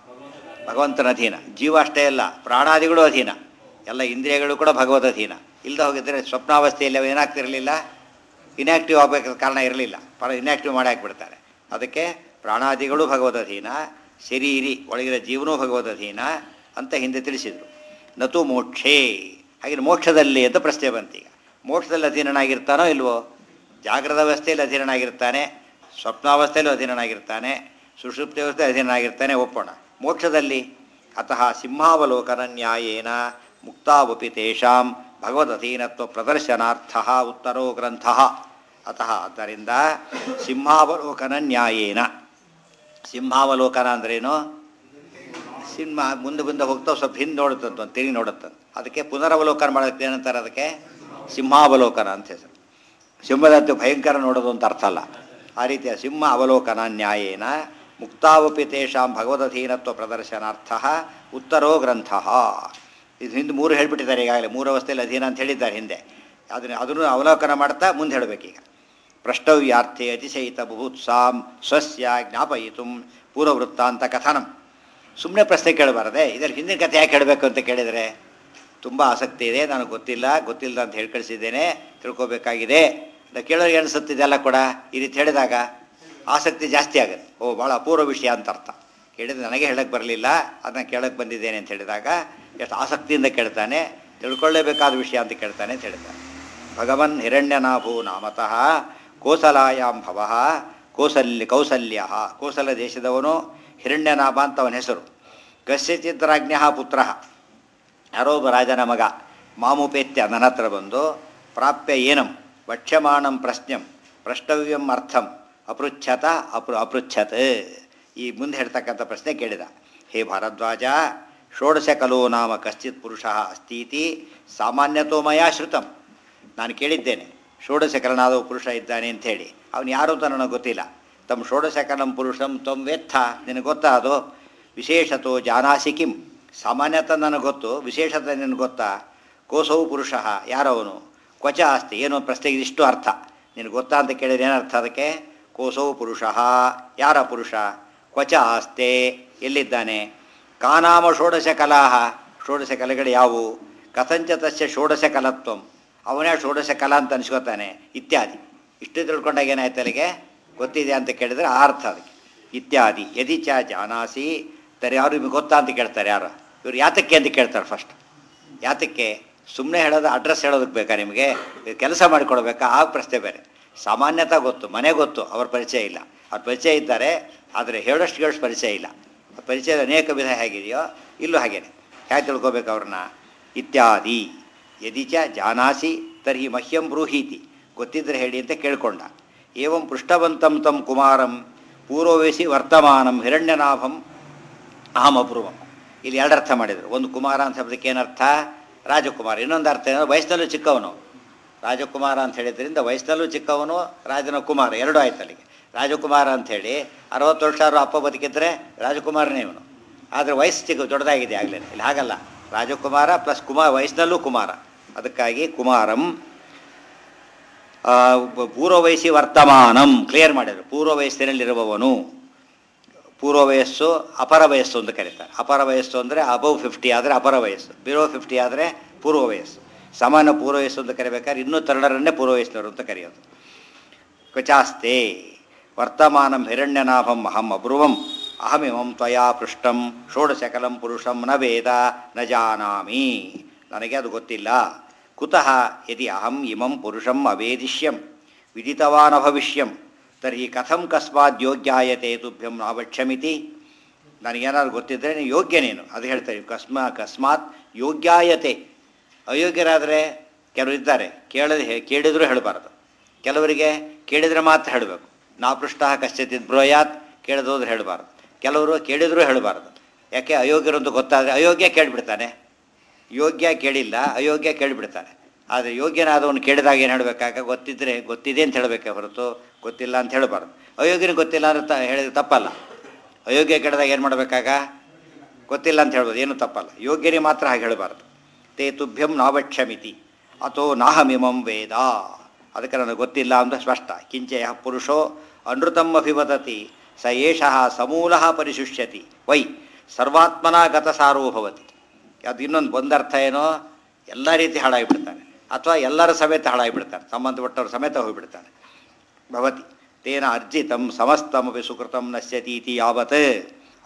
ಭಗವಂತನ ಅಧೀನ ಜೀವ ಅಷ್ಟೇ ಅಲ್ಲ ಪ್ರಾಣಾದಿಗಳು ಅಧೀನ ಎಲ್ಲ ಇಂದ್ರಿಯಗಳು ಕೂಡ ಭಗವದ್ ಅಧೀನ ಇಲ್ಲದೆ ಹೋಗಿದ್ದರೆ ಸ್ವಪ್ನಾವಸ್ಥೆಯಲ್ಲಿ ಅವು ಏನಾಗ್ತಿರಲಿಲ್ಲ ಇನ್ಯಾಕ್ಟಿವ್ ಆಗಬೇಕಾದ ಕಾರಣ ಇರಲಿಲ್ಲ ಪರ ಇನ್ಯಾಕ್ಟಿವ್ ಮಾಡಿ ಹಾಕ್ಬಿಡ್ತಾರೆ ಅದಕ್ಕೆ ಪ್ರಾಣಾದಿಗಳು ಭಗವದ್ ಅಧೀನ ಶರೀರಿ ಒಳಗಿನ ಜೀವನೂ ಭಗವದ್ ಅಧೀನ ಅಂತ ಹಿಂದೆ ತಿಳಿಸಿದರು ನತು ಮೋಕ್ಷೇ ಹಾಗೆ ಮೋಕ್ಷದಲ್ಲಿ ಅಂತ ಪ್ರಶ್ನೆ ಬಂತೀಗ ಮೋಕ್ಷದಲ್ಲಿ ಅಧೀನನಾಗಿರ್ತಾನೋ ಇಲ್ವೋ ಜಾಗ್ರದ ಅವಸ್ಥೆಯಲ್ಲಿ ಅಧೀನನಾಗಿರ್ತಾನೆ ಸ್ವಪ್ನಾವಸ್ಥೆಯಲ್ಲೂ ಅಧೀನನಾಗಿರ್ತಾನೆ ಸುಷುಪ್ತಿ ಅವಸ್ಥೆ ಅಧೀನನಾಗಿರ್ತಾನೆ ಒಪ್ಪೋಣ ಮೋಕ್ಷದಲ್ಲಿ ಅತಃ ಸಿಂಹಾವಲೋಕನ ನ್ಯಾಯೇನ ಮುಕ್ತಾವಪಿ ತೇಷಾಂ ಭಗವದಧೀನತ್ವ ಪ್ರದರ್ಶನಾರ್ಥ ಉತ್ತರೋ ಗ್ರಂಥ ಅತಃ ಆದ್ದರಿಂದ ಸಿಂಹಾವಲೋಕನ ನ್ಯಾಯೇನ ಸಿಂಹಾವಲೋಕನ ಅಂದ್ರೇನು ಸಿನಿಮಾ ಮುಂದೆ ಮುಂದೆ ಹೋಗ್ತಾ ಸ್ವಲ್ಪ ಹಿಂದೆ ನೋಡುತ್ತಂತ ಒಂದು ತಿರುಗಿ ನೋಡುತ್ತಂತ ಅದಕ್ಕೆ ಪುನರವಲೋಕನ ಮಾಡೋದಕ್ಕೆ ಏನಂತಾರೆ ಅದಕ್ಕೆ ಸಿಂಹಾವಲೋಕನ ಅಂತ ಹೆಸರು ಸಿಂಹದಂತೆ ಭಯಂಕರ ನೋಡೋದು ಅಂತ ಅರ್ಥ ಅಲ್ಲ ಆ ರೀತಿಯ ಸಿಂಹ ಅವಲೋಕನ ನ್ಯಾಯೇನ ಮುಕ್ತಾವಪಿ ತೇಷಾಂ ಭಗವದಧೀನತ್ವ ಪ್ರದರ್ಶನಾರ್ಥ ಉತ್ತರೋ ಗ್ರಂಥ ಇದು ಹಿಂದೆ ಮೂರು ಹೇಳ್ಬಿಟ್ಟಿದ್ದಾರೆ ಈಗಾಗಲೇ ಮೂರು ಅವಸ್ಥೆಯಲ್ಲಿ ಅಧೀನ ಅಂತ ಹೇಳಿದ್ದಾರೆ ಹಿಂದೆ ಅದನ್ನು ಅದನ್ನು ಅವಲೋಕನ ಮಾಡ್ತಾ ಮುಂದೆ ಹೇಳಬೇಕೀಗ ಪ್ರಷ್ಟವ್ಯಾರ್ಥೆ ಅತಿಶಯಿತ ಬುಭುತ್ಸಾಂ ಸ್ವಸ್ಯ ಜ್ಞಾಪಯಿತು ಪೂರ್ವವೃತ್ತಾಂತ ಕಥನಂ ಸುಮ್ಮನೆ ಪ್ರಶ್ನೆ ಕೇಳಬಾರದೆ ಇದರಲ್ಲಿ ಹಿಂದಿನ ಕಥೆ ಯಾಕೆ ಹೇಳಬೇಕು ಅಂತ ಕೇಳಿದರೆ ತುಂಬ ಆಸಕ್ತಿ ಇದೆ ನನಗೆ ಗೊತ್ತಿಲ್ಲ ಗೊತ್ತಿಲ್ಲ ಅಂತ ಹೇಳಿ ಕಳಿಸಿದ್ದೇನೆ ತಿಳ್ಕೊಬೇಕಾಗಿದೆ ಅಂತ ಕೇಳೋರಿಗೆ ಅನಿಸುತ್ತಿದೆಲ್ಲ ಕೂಡ ಈ ರೀತಿ ಹೇಳಿದಾಗ ಆಸಕ್ತಿ ಜಾಸ್ತಿ ಆಗುತ್ತೆ ಓ ಭಾಳ ಅಪೂರ್ವ ವಿಷಯ ಅಂತ ಅರ್ಥ ಕೇಳಿದ್ರೆ ನನಗೆ ಹೇಳಕ್ಕೆ ಬರಲಿಲ್ಲ ಅದನ್ನ ಕೇಳಕ್ಕೆ ಬಂದಿದ್ದೇನೆ ಅಂತ ಹೇಳಿದಾಗ ಎಷ್ಟು ಆಸಕ್ತಿಯಿಂದ ಕೇಳ್ತಾನೆ ತಿಳ್ಕೊಳ್ಳೇಬೇಕಾದ ವಿಷಯ ಅಂತ ಕೇಳ್ತಾನೆ ಅಂತ ಹೇಳ್ತಾನೆ ಭಗವನ್ ಹಿರಣ್ಯನಾಭೋ ನಾಮತಃ ಕೋಸಲಾಯಾಂ ಭವ ಕೌಸಲ್ಯ ಕೌಸಲ್ಯ ಕೋಸಲ ದೇಶದವನು ಹಿರಣ್ಯನಾಭ ಅಂತ ಅವನ ಹೆಸರು ಕಸ್ಯಚಿತ್ ರಾಜ್ಞ ಪುತ್ರ ಯಾರೋ ಒಬ್ಬ ರಾಜನ ಮಗ ಮಾಮುಪೇತ್ಯ ನನ್ನ ಹತ್ರ ಬಂದು ಪ್ರಾಪ್ಯ ಏನಂ ವಕ್ಷ್ಯಮಾಣಂ ಪ್ರಶ್ನಂ ಪ್ರಷ್ಟವ್ಯಂ ಅರ್ಥಂ ಅಪೃಚ್ಛತ ಅಪೃ ಅಪೃಚ್ಛತ್ ಈ ಮುಂದೆ ಹೇಳ್ತಕ್ಕಂಥ ಪ್ರಶ್ನೆ ಕೇಳಿದ ಹೇ ಭಾರದ್ವಾಜ ಷೋಡಶ ಕಲೋ ನಾಮ ಕಶ್ಚಿತ್ ಪುರುಷ ಅಸ್ತೀತಿ ಸಾಮಾನ್ಯತೋ ಮಯಾ ಶ್ರುತಂ ನಾನು ಕೇಳಿದ್ದೇನೆ ಷೋಡಶಕಲನಾದ ಪುರುಷ ಇದ್ದಾನೆ ಅಂತ ಹೇಳಿ ಅವನು ಯಾರು ಅಂತ ನನಗೆ ಗೊತ್ತಿಲ್ಲ ತಮ್ಮ ಷೋಡಶಕಲಂ ಪುರುಷಂ ತ್ವಂ ವೇತ್ಥ ನಿನಗೆ ಗೊತ್ತಾ ಅದು ವಿಶೇಷತೋ ಜಾನಾಸಿ ಕಿಂ ಸಾಮಾನ್ಯತ ನನಗೆ ಗೊತ್ತು ವಿಶೇಷತೆ ನಿನಗೆ ಗೊತ್ತಾ ಕೋಸವು ಪುರುಷ ಯಾರವನು ಕ್ವಚ ಆಸ್ತಿ ಏನೋ ಪ್ರಶ್ನೆಗೆ ಇಷ್ಟು ಅರ್ಥ ನಿನಗೆ ಗೊತ್ತಾ ಅಂತ ಕೇಳಿದ್ರೆ ಏನರ್ಥ ಅದಕ್ಕೆ ಕೋಸವು ಪುರುಷ ಯಾರ ಪುರುಷ ಕ್ವಚ ಆಸ್ತೆ ಎಲ್ಲಿದ್ದಾನೆ ಕಾನಾಮ ಷೋಡಶ ಕಲಾಹ ಷೋಡಶ ಕಲೆಗಳು ಯಾವುವು ಕಥಂಚ ತಸ್ಯ ಷೋಡಶ ಕಲತ್ವಂ ಅವನೇ ಷೋಡಶ ಕಲಾ ಅಂತ ಅನ್ಸ್ಕೊತಾನೆ ಇತ್ಯಾದಿ ಇಷ್ಟು ತಿಳ್ಕೊಂಡಾಗ ಏನಾಯ್ತು ಅಲ್ಲಿಗೆ ಗೊತ್ತಿದೆ ಅಂತ ಕೇಳಿದ್ರೆ ಆ ಅರ್ಥ ಅದಕ್ಕೆ ಇತ್ಯಾದಿ ಯದಿ ಚ ಜಾನಾಸಿ ತರ ಯಾರು ನಿಮಗೆ ಗೊತ್ತಾ ಅಂತ ಕೇಳ್ತಾರೆ ಯಾರು ಇವ್ರು ಯಾತಕ್ಕೆ ಅಂತ ಕೇಳ್ತಾರೆ ಫಸ್ಟ್ ಯಾತಕ್ಕೆ ಸುಮ್ಮನೆ ಹೇಳೋದು ಅಡ್ರೆಸ್ ಹೇಳೋದಕ್ಕೆ ಬೇಕಾ ನಿಮಗೆ ಕೆಲಸ ಮಾಡಿಕೊಡ್ಬೇಕಾ ಆ ಪ್ರಶ್ನೆ ಬೇರೆ ಸಾಮಾನ್ಯತ ಗೊತ್ತು ಮನೆ ಗೊತ್ತು ಅವ್ರ ಪರಿಚಯ ಇಲ್ಲ ಅವ್ರ ಪರಿಚಯ ಇದ್ದಾರೆ ಆದರೆ ಹೇಳೋಷ್ಟು ಹೇಳೋಷ್ಟು ಪರಿಚಯ ಇಲ್ಲ ಪರಿಚಯದ ಅನೇಕ ವಿಧ ಹೇಗಿದೆಯೋ ಇಲ್ಲೂ ಹಾಗೇನೆ ಹೇಗೆ ತಿಳ್ಕೊಬೇಕು ಅವ್ರನ್ನ ಇತ್ಯಾದಿ ಯದಿ ಚ ಜಾನಾಸಿ ತರ್ಹಿ ಮಹ್ಯಂ ಬ್ರೂಹೀತಿ ಗೊತ್ತಿದ್ರೆ ಹೇಳಿ ಅಂತ ಕೇಳ್ಕೊಂಡ ಏವಂ ಪೃಷ್ಟವಂತಂ ತಂ ಕುಮಾರಂ ಪೂರ್ವವೇಸಿ ವರ್ತಮಾನಂ ಹಿರಣ್ಯನಾಭಂ ಅಹಂ ಅಪೂರ್ವಂ ಇಲ್ಲಿ ಎರಡು ಅರ್ಥ ಮಾಡಿದರು ಒಂದು ಕುಮಾರ ಅಂತ ಶಬ್ದಕ್ಕೆ ಏನರ್ಥ ರಾಜಕುಮಾರ ಇನ್ನೊಂದು ಅರ್ಥ ಏನೋ ವಯಸ್ಸಲ್ಲೂ ಚಿಕ್ಕವನು ರಾಜಕುಮಾರ ಅಂತ ಹೇಳಿದ್ರಿಂದ ವಯಸ್ಸಲ್ಲೂ ಚಿಕ್ಕವನು ರಾಜನ ಕುಮಾರ ಎರಡೂ ಆಯ್ತು ಅಲ್ಲಿಗೆ ರಾಜಕುಮಾರ ಅಂಥೇಳಿ ಅರವತ್ತು ವರ್ಷ ಆದ್ರೂ ಅಪ್ಪ ಬದುಕಿದ್ರೆ ರಾಜಕುಮಾರನೇ ಇವನು ಆದರೆ ವಯಸ್ಸು ಚಿಕ್ಕ ದೊಡ್ಡದಾಗಿದೆ ಆಗಲೇ ಇಲ್ಲಿ ಹಾಗಲ್ಲ ರಾಜಕುಮಾರ ಪ್ಲಸ್ ಕುಮಾರ ವಯಸ್ಸಿನಲ್ಲೂ ಕುಮಾರ ಅದಕ್ಕಾಗಿ ಕುಮಾರಂ ಆ, ಪೂರ್ವ ವಯಸ್ಸಿ ವರ್ತಮಾನಂ ಕ್ಲಿಯರ್ ಮಾಡಿದರು ಪೂರ್ವ ವಯಸ್ಸಿನಲ್ಲಿರುವವನು ಪೂರ್ವ ವಯಸ್ಸು ಅಪರ ವಯಸ್ಸು ಅಂತ ಕರೀತಾರೆ ಅಪರ ವಯಸ್ಸು ಅಂದರೆ ಅಬವ್ ಫಿಫ್ಟಿ ಆದರೆ ಅಪರ ವಯಸ್ಸು ಬಿಲೋ ಫಿಫ್ಟಿ ಆದರೆ ಪೂರ್ವ ವಯಸ್ಸು ಸಮಾನ ಪೂರ್ವ ವಯಸ್ಸು ಅಂತ ಕರಿಬೇಕಾದ್ರೆ ಇನ್ನೂ ತರುಣರನ್ನೇ ಪೂರ್ವ ವಯಸ್ಸಿನವರು ಅಂತ ಕರೆಯೋದು ಕ್ವಚಾಸ್ತೆ ವರ್ತಮಾನಂ ಹಿರಣ್ಯನಾಭಂ ಅಹಂ ಅಬ್ರುವಂ ಅಹಮಿಮಂ ತ್ವಯಾ ಪೃಷ್ಟಂ ಷೋಡಶಕಲಂ ಪುರುಷಂ ನ ವೇದ ನ ಜಾನಾಮಿ ನನಗೆ ಅದು ಗೊತ್ತಿಲ್ಲ ಕುತಃ ಯದಿ ಅಹಂ ಇಮಂ ಪುರುಷಂ ಅವೇದಿಷ್ಯಂ ವಿದಿತವಾನ್ ಅಭವಿಷ್ಯಂ ತರ್ಹಿ ಕಥಂ ಕಸ್ಮಾತ್ ಯೋಗ್ಯಾಯತೆ ತುಭ್ಯಂ ನಾವಕ್ಷ್ಯಮಿತಿ ನನಗೇನಾದ್ರು ಗೊತ್ತಿದ್ದರೆ ನೀನು ಯೋಗ್ಯ ನೀನು ಅದು ಹೇಳ್ತಾರೆ ಕಸ್ಮ ಅಕಸ್ಮಾತ್ ಯೋಗ್ಯಾಯತೆ ಅಯೋಗ್ಯರಾದರೆ ಕೆಲವರು ಇದ್ದಾರೆ ಕೇಳದೆ ಕೇಳಿದರೂ ಹೇಳಬಾರ್ದು ಕೆಲವರಿಗೆ ಕೇಳಿದರೆ ಮಾತ್ರ ಹೇಳಬೇಕು ನಾ ಪೃಷ್ಟ ಕಶ್ಚಿತ್ ಬ್ರೋಯಾತ್ ಕೇಳದೋದ್ರೆ ಹೇಳಬಾರ್ದು ಕೆಲವರು ಕೇಳಿದರೂ ಹೇಳಬಾರ್ದು ಯಾಕೆ ಅಯೋಗ್ಯರು ಅಂತ ಗೊತ್ತಾದರೆ ಅಯೋಗ್ಯ ಕೇಳಿಬಿಡ್ತಾನೆ ಯೋಗ್ಯ ಕೇಳಿಲ್ಲ ಅಯೋಗ್ಯ ಕೇಳಿಬಿಡ್ತಾನೆ ಆದರೆ ಯೋಗ್ಯನಾದವನು ಕೇಳಿದಾಗ ಏನು ಹೇಳಬೇಕಾಗ ಗೊತ್ತಿದ್ದರೆ ಗೊತ್ತಿದೆ ಅಂತ ಹೇಳಬೇಕೆ ಹೊರತು ಗೊತ್ತಿಲ್ಲ ಅಂತ ಹೇಳಬಾರ್ದು ಅಯೋಗ್ಯನಿಗೆ ಗೊತ್ತಿಲ್ಲ ಅಂದ್ರೆ ತ ಹೇಳಿದ್ರೆ ತಪ್ಪಲ್ಲ ಅಯೋಗ್ಯ ಕೇಳಿದಾಗ ಏನು ಮಾಡಬೇಕಾಗ ಗೊತ್ತಿಲ್ಲ ಅಂತ ಹೇಳ್ಬೋದು ಏನು ತಪ್ಪಲ್ಲ ಯೋಗ್ಯರಿಗೆ ಮಾತ್ರ ಹಾಗೆ ಹೇಳಬಾರ್ದು ತೇ ತುಭ್ಯಂ ನಾವಕ್ಷಮಿತಿ ಅಥೋ ನಾಹಮಿಮಂ ವೇದ ಅದಕ್ಕೆ ನನಗೆ ಗೊತ್ತಿಲ್ಲ ಅಂತ ಸ್ಪಷ್ಟ ಕಿಂಚಯ ಪುರುಷೋ ಅನೃತಂ ಅಭಿವದತಿ ಸ ಏಷಃ ಸಮೂಲ ಪರಿಶುಷ್ಯತಿ ವೈ ಸರ್ವಾತ್ಮನ ಗತಸಾರೋ ಭವತಿ ಅದು ಇನ್ನೊಂದು ಒಂದರ್ಥ ಏನೋ ಎಲ್ಲ ರೀತಿ ಹಾಳಾಗಿಬಿಡ್ತಾನೆ ಅಥವಾ ಎಲ್ಲರ ಸಮೇತ ಹಾಳಾಗಿಬಿಡ್ತಾನೆ ಸಂಬಂಧಪಟ್ಟವ್ರ ಸಮೇತ ಹೋಗಿಬಿಡ್ತಾನೆ ಭವತಿ ತೇನ ಅರ್ಜಿತಂ ಸಮಸ್ತಮಪಿ ಸುಕೃತಂ ನಶ್ಯತೀತಿ ಯಾವತ್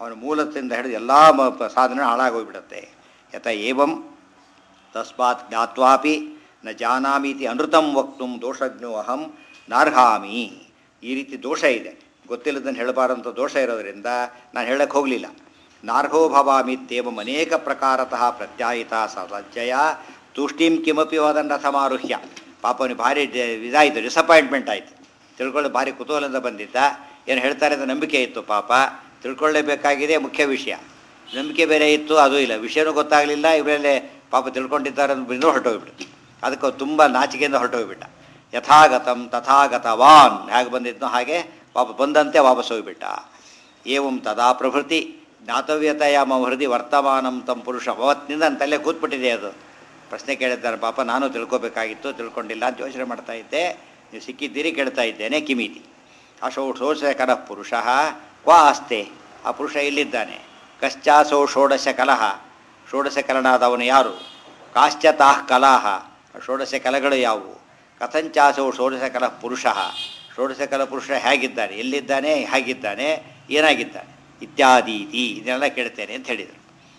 ಅವನ ಮೂಲದಿಂದ ಹಿಡಿದು ಎಲ್ಲ ಸಾಧನೆ ಹಾಳಾಗೋಗ್ಬಿಡುತ್ತೆ ಯಥ ಏವಂ ತಸ್ಮಾತ್ ಜ್ಞಾತ್ವಾಪಿ ನ ಜಾನಾಮೀತಿ ಅನೃತಂ ವಕ್ತು ದೋಷಜ್ಞೋ ಅಹಂ ನಾರ್ಹಾಮಿ ಈ ರೀತಿ ದೋಷ ಇದೆ ಗೊತ್ತಿಲ್ಲದನ್ನು ಹೇಳಬಾರಂಥ ದೋಷ ಇರೋದರಿಂದ ನಾನು ಹೇಳಕ್ಕೆ ಹೋಗಲಿಲ್ಲ ನಾರ್ಹೋ ಭವಾಮಿತ್ಯೇವಂ ಅನೇಕ ಪ್ರಕಾರತಃ ಪ್ರತ್ಯಾಯಿತ ಸಲಜ್ಜಯ ತುಷ್ಟಿಂ ಕಿಮಪಿ ವದನ್ನ ಸಮಾರುಹ್ಯ ಪಾಪ ಅವನಿಗೆ ಭಾರಿ ಡ- ಇದಾಯಿತು ಡಿಸಪಾಯಿಂಟ್ಮೆಂಟ್ ಆಯಿತು ತಿಳ್ಕೊಳ್ಳೋ ಭಾರಿ ಕುತೂಹಲದಿಂದ ಬಂದಿದ್ದ ಏನು ಹೇಳ್ತಾರೆ ಅಂತ ನಂಬಿಕೆ ಇತ್ತು ಪಾಪ ತಿಳ್ಕೊಳ್ಳೇಬೇಕಾಗಿದೆ ಮುಖ್ಯ ವಿಷಯ ನಂಬಿಕೆ ಬೇರೆ ಇತ್ತು ಅದು ಇಲ್ಲ ವಿಷಯನೂ ಗೊತ್ತಾಗಲಿಲ್ಲ ಇವರಲ್ಲೇ ಪಾಪ ತಿಳ್ಕೊಂಡಿದ್ದಾರೆ ಅಂದ್ಬಿಟ್ಟು ಹೊರಟೋಗ್ಬಿಟ್ಟು ಅದಕ್ಕೆ ಅವ್ನು ತುಂಬ ನಾಚಿಕೆಯಿಂದ ಹೊರಟೋಗ್ಬಿಟ್ಟ ಯಥಾಗತಂ ತಥಾಗತವಾನ್ ಹೇಗೆ ಬಂದಿದ್ನೋ ಹಾಗೆ ಪಾಪ ಬಂದಂತೆ ವಾಪಸ್ ಹೋಗ್ಬಿಟ್ಟ ಏವಂ ತದಾ ಪ್ರಭೃತಿ ಜ್ಞಾತವ್ಯತೆಯ ಮಮ ಹೃದಯ ವರ್ತಮಾನಂ ತಂ ಪುರುಷ ಅವತ್ತಿನಿಂದ ನನ್ನ ತಲೆ ಕೂತ್ಬಿಟ್ಟಿದೆ ಅದು ಪ್ರಶ್ನೆ ಕೇಳಿದ್ದಾರೆ ಪಾಪ ನಾನು ತಿಳ್ಕೊಬೇಕಾಗಿತ್ತು ತಿಳ್ಕೊಂಡಿಲ್ಲ ಅಂತ ಯೋಚನೆ ಮಾಡ್ತಾ ಇದ್ದೆ ನೀವು ಸಿಕ್ಕಿದ್ದೀರಿ ಕೇಳ್ತಾ ಇದ್ದೇನೆ ಕಿಮೀತಿ ಅಶೋ ಷೋಡಶಕರ ಪುರುಷ ಕ್ವಾ ಅಸ್ತೆ ಆ ಪುರುಷ ಇಲ್ಲಿದ್ದಾನೆ ಕಶ್ಚಾಸೋ ಷೋಡಶ ಕಲಹ ಷೋಡಶ ಕಲನಾದವನು ಯಾರು ಕಾಶ್ಚತಾಃ ಕಲಾಹ ಷೋಡಶ ಕಲೆಗಳು ಯಾವುವು ಕಥಂಚಾಸೋ ಷೋಡಶ ಕಲ ಪುರುಷ ಷೋಡಶ ಕಲ ಪುರುಷ ಹೇಗಿದ್ದಾನೆ ಎಲ್ಲಿದ್ದಾನೆ ಹೇಗಿದ್ದಾನೆ ಏನಾಗಿದ್ದಾನೆ ಇತ್ಯಾದೀತಿ ಇದನ್ನೆಲ್ಲ ಕೇಳ್ತೇನೆ ಅಂತ ಹೇಳಿದರು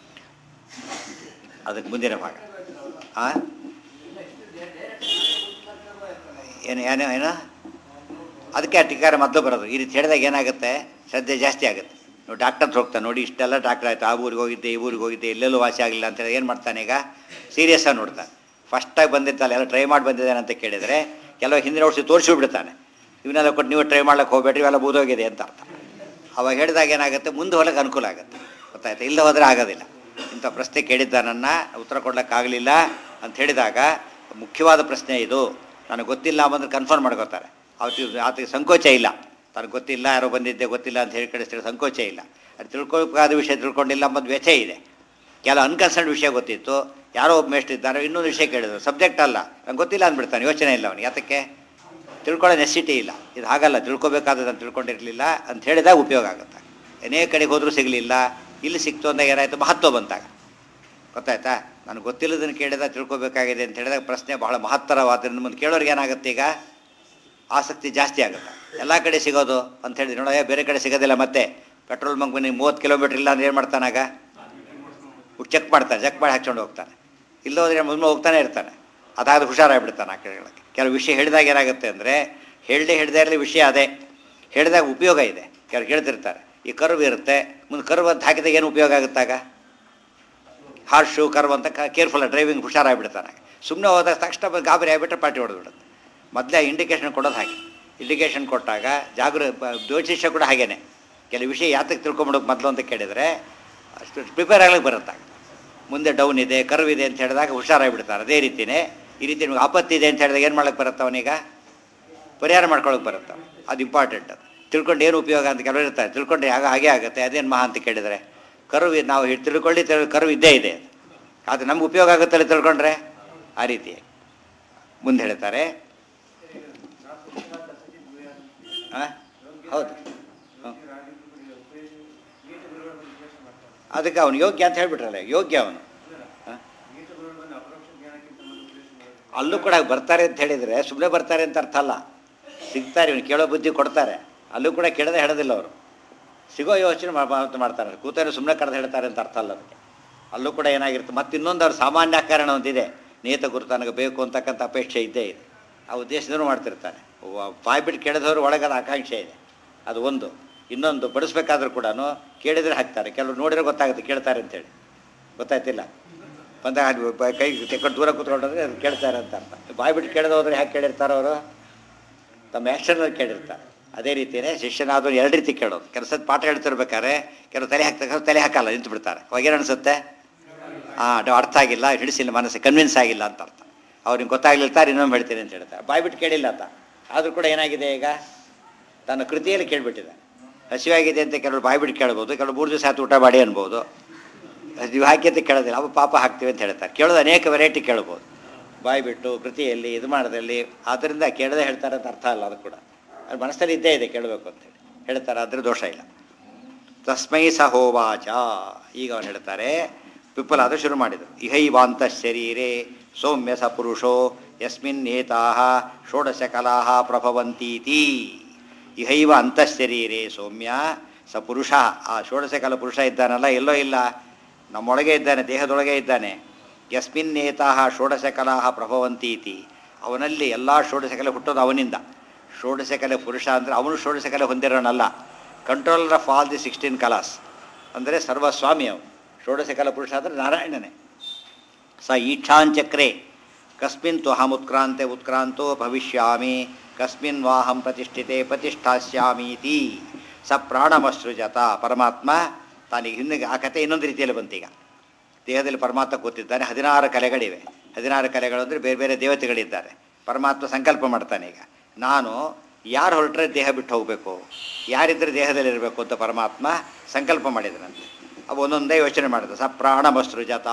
ಅದಕ್ಕೆ ಮುಂದಿನ ಭಾಗ ಆ ಏನು ಏನು ಏನು ಅದಕ್ಕೆ ಆ ಟೀಕಾರ ಮೊದಲು ಬರೋದು ಈ ರೀತಿ ಹೇಳಿದಾಗ ಏನಾಗುತ್ತೆ ಶ್ರದ್ಧೆ ಜಾಸ್ತಿ ಆಗುತ್ತೆ ನೀವು ಡಾಕ್ಟರ್ ಹತ್ರ ಹೋಗ್ತಾನೆ ನೋಡಿ ಇಷ್ಟೆಲ್ಲ ಡಾಕ್ಟರ್ ಆಯಿತು ಆ ಊರಿಗೆ ಹೋಗಿದ್ದೆ ಈ ಊರಿಗೆ ಹೋಗಿದ್ದೆ ಎಲ್ಲೆಲ್ಲೂ ವಾಸಿ ಆಗಲಿಲ್ಲ ಅಂತ ಹೇಳಿ ಏನು ಮಾಡ್ತಾನೆ ಈಗ ಸೀರಿಯಸ್ಸಾಗಿ ನೋಡ್ತಾನೆ ಫಸ್ಟಾಗಿ ಬಂದಿತ್ತಲ್ಲ ಎಲ್ಲ ಟ್ರೈ ಮಾಡಿ ಬಂದಿದ್ದಾನೆ ಅಂತ ಕೇಳಿದರೆ ಕೆಲವು ಹಿಂದಿನ ವರ್ಷ ತೋರಿಸಿ ಬಿಡ್ತಾನೆ ಇವನ್ನೆಲ್ಲ ಕೊಟ್ಟು ನೀವು ಟ್ರೈ ಮಾಡ್ಲಿಕ್ಕೆ ಹೋಗ್ಬೇಡ್ರಿ ಇವೆಲ್ಲ ಬೂದೋಗಿದೆ ಅಂತ ಅರ್ಥ ಅವಾಗ ಹೇಳಿದಾಗ ಏನಾಗುತ್ತೆ ಮುಂದೆ ಹೊಲಕ್ಕೆ ಅನುಕೂಲ ಆಗುತ್ತೆ ಗೊತ್ತಾಯ್ತಾ ಇಲ್ಲ ಹೋದರೆ ಆಗೋದಿಲ್ಲ ಇಂಥ ಪ್ರಶ್ನೆ ಕೇಳಿದ್ದ ನನ್ನ ಉತ್ತರ ಕೊಡ್ಲಿಕ್ಕಾಗಲಿಲ್ಲ ಅಂತ ಹೇಳಿದಾಗ ಮುಖ್ಯವಾದ ಪ್ರಶ್ನೆ ಇದು ನನಗೆ ಗೊತ್ತಿಲ್ಲ ಬಂದ್ರೆ ಕನ್ಫರ್ಮ್ ಮಾಡ್ಕೋತಾರೆ ಅವತ್ತು ಆತಗೆ ಸಂಕೋಚ ಇಲ್ಲ ತನಗೆ ಗೊತ್ತಿಲ್ಲ ಯಾರೋ ಬಂದಿದ್ದೆ ಗೊತ್ತಿಲ್ಲ ಅಂತ ಹೇಳಿ ಕಳಿಸ್ತಿರೋ ಸಂಕೋಚ ಇಲ್ಲ ಅದು ತಿಳ್ಕೊಬೇಕಾದ ವಿಷಯ ತಿಳ್ಕೊಂಡಿಲ್ಲ ಅಂಬದು ವ್ಯಥೆ ಇದೆ ಕೆಲವು ಅನ್ಕನ್ಸರ್ಡ್ ವಿಷಯ ಗೊತ್ತಿತ್ತು ಯಾರೋ ಒಬ್ಬ ಮೇಷ್ಟ್ರು ಇದ್ದಾರೆ ಇನ್ನೊಂದು ವಿಷಯ ಕೇಳಿದ್ರು ಸಬ್ಜೆಕ್ಟ್ ಅಲ್ಲ ನಂಗೆ ಗೊತ್ತಿಲ್ಲ ಅಂದ್ಬಿಡ್ತಾನೆ ಯೋಚನೆ ಇಲ್ಲ ಅವನಿಗೆ ಯಾತಕ್ಕೆ ತಿಳ್ಕೊಳ್ಳೋ ನೆಸಿಟಿ ಇಲ್ಲ ಇದು ಹಾಗಲ್ಲ ತಿಳ್ಕೊಬೇಕಾದದನ್ನು ತಿಳ್ಕೊಂಡಿರಲಿಲ್ಲ ಅಂತ ಹೇಳಿದಾಗ ಉಪಯೋಗ ಆಗುತ್ತೆ ಅನೇಕ ಕಡೆಗೆ ಹೋದರೂ ಸಿಗಲಿಲ್ಲ ಇಲ್ಲಿ ಸಿಕ್ತು ಅಂದಾಗ ಏನಾಯಿತು ಮಹತ್ವ ಬಂತಾಗ ಗೊತ್ತಾಯ್ತಾ ನನಗೆ ಗೊತ್ತಿಲ್ಲದನ್ನು ಕೇಳಿದಾಗ ತಿಳ್ಕೊಬೇಕಾಗಿದೆ ಅಂತ ಹೇಳಿದಾಗ ಪ್ರಶ್ನೆ ಬಹಳ ಮಹತ್ತರವಾದ್ರಿಂದ ಮುಂದೆ ಕೇಳೋರಿಗೆ ಏನಾಗುತ್ತೆ ಈಗ ಆಸಕ್ತಿ ಜಾಸ್ತಿ ಆಗುತ್ತೆ ಎಲ್ಲ ಕಡೆ ಸಿಗೋದು ಅಂತ ಹೇಳಿದ್ರೆ ನೋಡ ಬೇರೆ ಕಡೆ ಸಿಗೋದಿಲ್ಲ ಮತ್ತೆ ಪೆಟ್ರೋಲ್ ಬಂಕ್ ನೀವು ಮೂವತ್ತು ಕಿಲೋಮೀಟ್ರ್ ಇಲ್ಲ ಅಂದ್ರೆ ಏನು ಮಾಡ್ತಾನಾಗ ಚೆಕ್ ಮಾಡ್ತಾನೆ ಚೆಕ್ ಮಾಡಿ ಹಾಕ್ಕೊಂಡು ಹೋಗ್ತಾನೆ ಇಲ್ಲೋದ್ರೆ ಮುಂದೆ ಹೋಗ್ತಾನೆ ಇರ್ತಾನೆ ಅದಾದ ಹುಷಾರಾಗ್ಬಿಡ್ತಾನೆ ಆ ಕಡೆಗಳಿಗೆ ಕೆಲವು ವಿಷಯ ಹೇಳಿದಾಗ ಏನಾಗುತ್ತೆ ಅಂದರೆ ಹೇಳದೆ ಹಿಡ್ದೇ ಇರಲಿ ವಿಷಯ ಅದೇ ಹೇಳಿದಾಗ ಉಪಯೋಗ ಇದೆ ಕೆಲವು ಹೇಳ್ತಿರ್ತಾರೆ ಈ ಕರ್ವ್ ಇರುತ್ತೆ ಮುಂದೆ ಕರ್ವ್ ಅಂತ ಹಾಕಿದಾಗ ಏನು ಉಪಯೋಗ ಆಗುತ್ತಾಗ ಹಾರ್ಶು ಕರ್ವ್ ಅಂತ ಕೇರ್ಫುಲ್ ಡ್ರೈವಿಂಗ್ ಹುಷಾರಾಗ್ಬಿಡ್ತಾನೆ ಸುಮ್ಮನೆ ಹೋದಾಗ ತಕ್ಷಣ ಬಂದು ಗಾಬರಿ ಆಗಿಬಿಟ್ರೆ ಪಾರ್ಟಿ ಹೊಡೆದ್ಬಿಡುತ್ತೆ ಮೊದಲೇ ಇಂಡಿಕೇಶನ್ ಕೊಡೋದು ಹಾಗೆ ಇಂಡಿಕೇಶನ್ ಕೊಟ್ಟಾಗ ಜಾಗೃ ಬ- ಜ್ಯೋತಿಷ್ಯ ಕೂಡ ಹಾಗೇನೆ ಕೆಲವು ವಿಷಯ ಯಾತಕ್ಕೆ ತಿಳ್ಕೊಂಬಿಡೋಕೆ ಮೊದಲು ಅಂತ ಕೇಳಿದರೆ ಅಷ್ಟು ಪ್ರಿಪೇರ್ ಆಗ್ಲಿಕ್ಕೆ ಬರುತ್ತಾಗ ಮುಂದೆ ಡೌನ್ ಇದೆ ಕರ್ವ್ ಇದೆ ಅಂತ ಹೇಳಿದಾಗ ಹುಷಾರಾಗಿಬಿಡ್ತಾರೆ ಅದೇ ರೀತಿಯೇ ಈ ರೀತಿ ನಿಮ್ಗೆ ಆಪತ್ತು ಇದೆ ಅಂತ ಹೇಳಿದಾಗ ಏನು ಮಾಡ್ಲಿಕ್ಕೆ ಬರುತ್ತೆ ಅವನೀಗ ಪರಿಹಾರ ಮಾಡ್ಕೊಳಕ್ಕೆ ಬರುತ್ತೆ ಅದು ಇಂಪಾರ್ಟೆಂಟ್ ಅದು ತಿಳ್ಕೊಂಡು ಏನು ಉಪಯೋಗ ಅಂತ ಕೆಲವರು ಇರ್ತಾರೆ ತಿಳ್ಕೊಂಡ್ರೆ ಆಗ ಹಾಗೆ ಆಗುತ್ತೆ ಅದೇನು ಮಹಾ ಅಂತ ಕೇಳಿದರೆ ಕರು ಇದ್- ನಾವು ಹಿಡ್- ತಿಳ್ಕೊಳ್ಳಿ ತಿಳ್ ಕರು ಇದ್ದೇ ಇದೆ ಅದು ಅದು ನಮ್ಗೆ ಉಪಯೋಗ ಆಗುತ್ತಲ್ಲ ತಿಳ್ಕೊಂಡ್ರೆ ಆ ರೀತಿ ಮುಂದೆ ಹೇಳ್ತಾರೆ ಆ? ಹೌದು ಹ್ಮ್. ಅದಕ್ಕೆ ಅವನು ಯೋಗ್ಯ ಅಂತ ಹೇಳ್ಬಿಟ್ರಲ್ಲ ಯೋಗ್ಯ ಅವನು ಆ? ಅಲ್ಲೂ ಕೂಡ ಬರ್ತಾರೆ ಅಂತ ಹೇಳಿದರೆ ಸುಮ್ಮನೆ ಬರ್ತಾರೆ ಅಂತ ಅರ್ಥ ಅಲ್ಲ ಸಿಗ್ತಾರೆ ಇವನು ಕೇಳೋ ಬುದ್ಧಿ ಕೊಡ್ತಾರೆ ಅಲ್ಲೂ ಕೂಡ ಕೇಳದೆ ಹೇಳೋದಿಲ್ಲ ಅವರು ಸಿಗೋ ಯೋಚನೆ ಮಾ- ಮಾ- ಮಾಡ್ತಾರೆ ಕೂತರೆ ಸುಮ್ಮನೆ ಕರೆದು ಹೇಳ್ತಾರೆ ಅಂತ ಅರ್ಥ ಅಲ್ಲ ಅದಕ್ಕೆ ಅಲ್ಲೂ ಕೂಡ ಏನಾಗಿರುತ್ತೆ ಮತ್ತು ಇನ್ನೊಂದು ಅವ್ರ ಸಾಮಾನ್ಯ ಕಾರಣ ಒಂದಿದೆ ನೇತ ಗುರು ತನಗೆ ಬೇಕು ಅಂತಕ್ಕಂಥ ಅಪೇಕ್ಷೆ ಇದ್ದೇ ಇದೆ ಆ ಉದ್ದೇಶದೂ ಮಾಡ್ತಿರ್ತಾನೆ ವ- ಬಾಯ್ ಬಿಟ್ಟು ಕೇಳಿದವರು ಒಳಗದ ಆಕಾಂಕ್ಷೆ ಇದೆ ಅದು ಒಂದು ಇನ್ನೊಂದು ಬಡಿಸ್ಬೇಕಾದ್ರೂ ಕೂಡ ಕೇಳಿದರೆ ಹಾಕ್ತಾರೆ ಕೆಲವರು ನೋಡಿದ್ರೆ ಗೊತ್ತಾಗುತ್ತೆ ಕೇಳ್ತಾರೆ ಅಂತೇಳಿ ಗೊತ್ತಾಯ್ತಿಲ್ಲ ಬಂದಾಗ ಅಲ್ಲಿ ಬ- ಕೈ ತೆಕ್ಕೊಂಡು ದೂರ ಕೂತ್ಕೊಂಡ್ರೆ ಅದು ಕೇಳ್ತಾರೆ ಅಂತ ಅರ್ಥ ಬಾಯ್ ಬಿಟ್ಟು ಕೇಳದೆ ಹೋದ್ರೆ ಹ್ಯಾಕೆ ಕೇಳಿರ್ತಾರೆ ಅವರು ತಮ್ಮ ಆ್ಯಕ್ಷನಲ್ಲಿ ಕೇಳಿರ್ತಾರೆ ಅದೇ ರೀತಿಯೇ ಶಿಷ್ಯನಾದವ್ರು ಎರಡು ರೀತಿ ಕೇಳೋದು ಕೆಲಸದ ಪಾಠ ಹೇಳ್ತಿರ್ಬೇಕಾದ್ರೆ ಕೆಲವು ತಲೆ ಹಾಕ್ತಾರೆ ತಲೆ ಹಾಕಲ್ಲ ನಿಂತು ಬಿಡ್ತಾರೆ ಅವಾಗ ಏನು ಅನಿಸುತ್ತೆ ಹಾಂ ಅದು ಅರ್ಥ ಆಗಿಲ್ಲ ಹಿಡಿಸಿಲ್ಲ ಮನಸ್ಸು ಕನ್ವಿನ್ಸ್ ಆಗಿಲ್ಲ ಅಂತ ಅರ್ಥ ಅವ್ರಿಗೆ ಗೊತ್ತಾಗ್ಲಿರ್ತಾರೆ ಇನ್ನೊಮ್ಮೆ ಹೇಳ್ತೀನಿ ಅಂತ ಹೇಳ್ತಾರೆ ಬಾಯ್ ಬಿಟ್ಟು ಕೇಳಿಲ್ಲ ಅಂತ ಆದರೂ ಕೂಡ ಏನಾಗಿದೆ ಈಗ ತನ್ನ ಕೃತಿಯಲ್ಲಿ ಕೇಳಿಬಿಟ್ಟಿದೆ ಹಸಿವಾಗಿದೆ ಅಂತ ಕೆಲವರು ಬಾಯ್ ಬಿಟ್ಟು ಕೇಳ್ಬೋದು ಕೆಲವು ಮೂರು ದಿವಸ ಆಯ್ತು ಊಟ ಮಾಡಿ ಅನ್ಬೋದು ನೀವು ಹಾಕಿ ಅಂತ ಕೇಳೋದಿಲ್ಲ ಅವ ಪಾಪ ಹಾಕ್ತೀವಿ ಅಂತ ಹೇಳ್ತಾರೆ ಕೇಳೋದು ಅನೇಕ ವೆರೈಟಿ ಕೇಳ್ಬೋದು ಬಾಯಿ ಬಿಟ್ಟು ಕೃತಿಯಲ್ಲಿ ಇದು ಮಾಡೋದಲ್ಲಿ ಆದ್ದರಿಂದ ಕೇಳದೆ ಹೇಳ್ತಾರೆ ಅಂತ ಅರ್ಥ ಅಲ್ಲ ಅದು ಕೂಡ ಅದು ಮನಸ್ಸಲ್ಲಿ ಇದ್ದೇ ಇದೆ ಕೇಳಬೇಕು ಅಂತೇಳಿ ಹೇಳ್ತಾರೆ ಆದರೆ ದೋಷ ಇಲ್ಲ ತಸ್ಮೈ ಸಹೋವಾಚ ಈಗ ಅವನು ಹೇಳ್ತಾರೆ ಪಿಪ್ಪಲಾದ ಶುರು ಮಾಡಿದರು ಇಹೈವಾಂತ ಶರೀರೆ ಸೌಮ್ಯ ಸ ಪುರುಷೋ ಯಸ್ಮಿನ್ ನೇತಾ ಷೋಡಶ ಕಲಾ ಪ್ರಭವಂತೀತಿ ಇಹೈವ ಅಂತಃಶರೀರೆ ಸೌಮ್ಯ ಸ ಪುರುಷ ಆ ಷೋಡಶಕಾಲ ಪುರುಷ ಇದ್ದಾನಲ್ಲ ಎಲ್ಲೋ ಇಲ್ಲ ನಮ್ಮೊಳಗೆ ಇದ್ದಾನೆ ದೇಹದೊಳಗೆ ಇದ್ದಾನೆ ಯಸ್ಮಿನ್ನೇತಾಹ ಷೋಡಶಕಲಾ ಪ್ರಭವಂತಿ ಇತಿ ಅವನಲ್ಲಿ ಎಲ್ಲ ಷೋಡಶಕಲೆ ಹುಟ್ಟೋದು ಅವನಿಂದ ಷೋಡಶಕಲೆ ಪುರುಷ ಅಂದರೆ ಅವನು ಷೋಡಶಕಲೆ ಹೊಂದಿರೋನಲ್ಲ controller of all the sixteen ಕಲಾಸ್ ಅಂದರೆ ಸರ್ವಸ್ವಾಮಿ ಅವನು ಷೋಡಶಕಲ ಪುರುಷ ಅಂದರೆ ನಾರಾಯಣನೇ ಸ ಈಕ್ಷಾಂಚಕ್ರೆ ಕಸ್ಮಿನ್ ತ್ವಹಮುತ್ಕ್ರಾಂತೆ ಉತ್ಕ್ರಾಂತೋ ಭವಿಷ್ಯಾಮಿ ಕಸ್ಮಿನ್ ವಾಹಂ ಪ್ರತಿಷ್ಠಿತೆ ಪ್ರತಿಷ್ಠಾಸ್ಯಾಮೀತಿ ಸ ಪ್ರಾಣಮಸೃಜತ ಪರಮಾತ್ಮ ತಾನಿಗೆ ಹಿಂದೆ ಆ ಕಥೆ ಇನ್ನೊಂದು ರೀತಿಯಲ್ಲಿ ಬಂತೀಗ ದೇಹದಲ್ಲಿ ಪರಮಾತ್ಮ ಕೂತಿದ್ದಾನೆ ಹದಿನಾರು ಕಲೆಗಳಿವೆ ಹದಿನಾರು ಕಲೆಗಳು ಅಂದರೆ ಬೇರೆ ಬೇರೆ ದೇವತೆಗಳಿದ್ದಾರೆ ಪರಮಾತ್ಮ ಸಂಕಲ್ಪ ಮಾಡ್ತಾನೆ ಈಗ ನಾನು ಯಾರು ಹೊರಟ್ರೆ ದೇಹ ಬಿಟ್ಟು ಹೋಗಬೇಕು ಯಾರಿದ್ದರೆ ದೇಹದಲ್ಲಿರಬೇಕು ಅಂತ ಪರಮಾತ್ಮ ಸಂಕಲ್ಪ ಮಾಡಿದನಂತೆ ಅವು ಒಂದೊಂದೇ ಯೋಚನೆ ಮಾಡಿದ ಸ ಪ್ರಾಣಮಸೃಜತ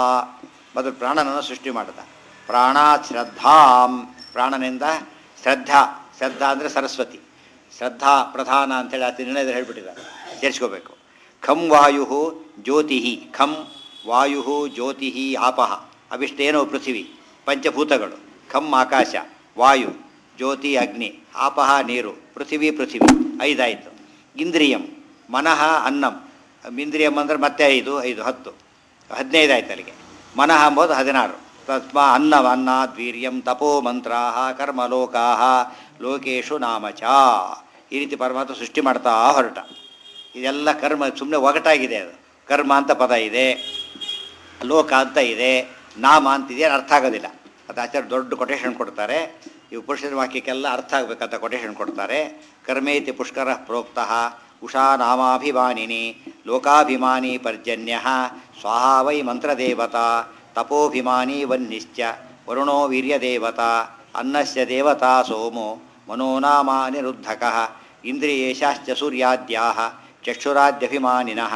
ಮೊದಲು ಪ್ರಾಣನನ್ನು ಸೃಷ್ಟಿ ಮಾಡಿದ ಪ್ರಾಣಾತ್ ಶ್ರದ್ಧಾಂ ಪ್ರಾಣನಿಂದ ಶ್ರದ್ಧಾ ಶ್ರದ್ಧಾ ಅಂದರೆ ಸರಸ್ವತಿ ಶ್ರದ್ಧಾ ಪ್ರಧಾನ ಅಂತೇಳಿ ಆ ನಿರ್ಣಯದಲ್ಲಿ ಹೇಳ್ಬಿಟ್ಟಿದ್ದಾರೆ ಸೇರಿಸ್ಕೋಬೇಕು ಖಂ ವಾಯು ಜ್ಯೋತಿ ಖಂ ವಾಯು ಜ್ಯೋತಿ ಆಪಹ ಅವಿಷ್ಟೇನೋ ಪೃಥಿವಿ ಪಂಚಭೂತಗಳು ಖಂ ಆಕಾಶ ವಾಯು ಜ್ಯೋತಿ ಅಗ್ನಿ ಆಪಹ ನೀರು ಪೃಥಿವಿ ಪೃಥಿವಿ ಐದಾಯಿತು ಇಂದ್ರಿಯಂ ಮನಃ ಅನ್ನಂ ಇಂದ್ರಿಯಂ ಅಂದರೆ ಮತ್ತೆ ಐದು ಐದು ಹತ್ತು ಹದಿನೈದು ಆಯ್ತು ಅಲ್ಲಿಗೆ ಮನಃ ಎಂಬುದು ಹದಿನಾರು ತಸ್ಮ ಅನ್ನ ಅನ್ನ ವೀರ್ಯಂ ತಪೋ ಮಂತ್ರಾ ಕರ್ಮಲೋಕಾ ಲೋಕೇಶು ನಾಮಚ ಈ ರೀತಿ ಪರಮಾತ್ಮ ಸೃಷ್ಟಿ ಮಾಡ್ತಾ ಹೊರಟ ಇದೆಲ್ಲ ಕರ್ಮ ಸುಮ್ಮನೆ ಒಗಟಾಗಿದೆ ಅದು ಕರ್ಮ ಅಂತ ಪದ ಇದೆ ಲೋಕ ಅಂತ ಇದೆ ನಾಮ ಅಂತಿದೆ ಅರ್ಥ ಆಗೋದಿಲ್ಲ ಅದು ಆಚಾರ್ಯ ದೊಡ್ಡ ಕೊಟೇಶನ್ ಕೊಡ್ತಾರೆ ಈ ಉಪನಿಷತ್ ವಾಕ್ಯಕ್ಕೆಲ್ಲ ಅರ್ಥ ಆಗಬೇಕಂತ ಕೊಟೇಶನ್ ಕೊಡ್ತಾರೆ ಕರ್ಮೇತಿ ಪುಷ್ಕರ ಪ್ರೋಕ್ತಃ ಉಷಾ ನಾಮಾಭಿಮಾನಿನಿ ಲೋಕಾಭಿಮಾನಿ ಪರ್ಜನ್ಯ ಸ್ವಾಹಾ ವೈ ಮಂತ್ರದೇವತಾ ತಪೋಭಿಮಾನಿ ವನ್ನಿಶ್ಚ ವರುಣೋ ವೀರ್ಯದೇವತಾ ಅನ್ನಸ್ಯ ದೇವತಾ ಸೋಮೋ ಮನೋನಾಮಾನಿರುದ್ಧಕ ಇಂದ್ರಿಯೇಶಾಶ್ಚ ಸೂರ್ಯಾದ್ಯಾಹ ಚಕ್ಷುರಾದ್ಯಭಿಮಾನಿನಃ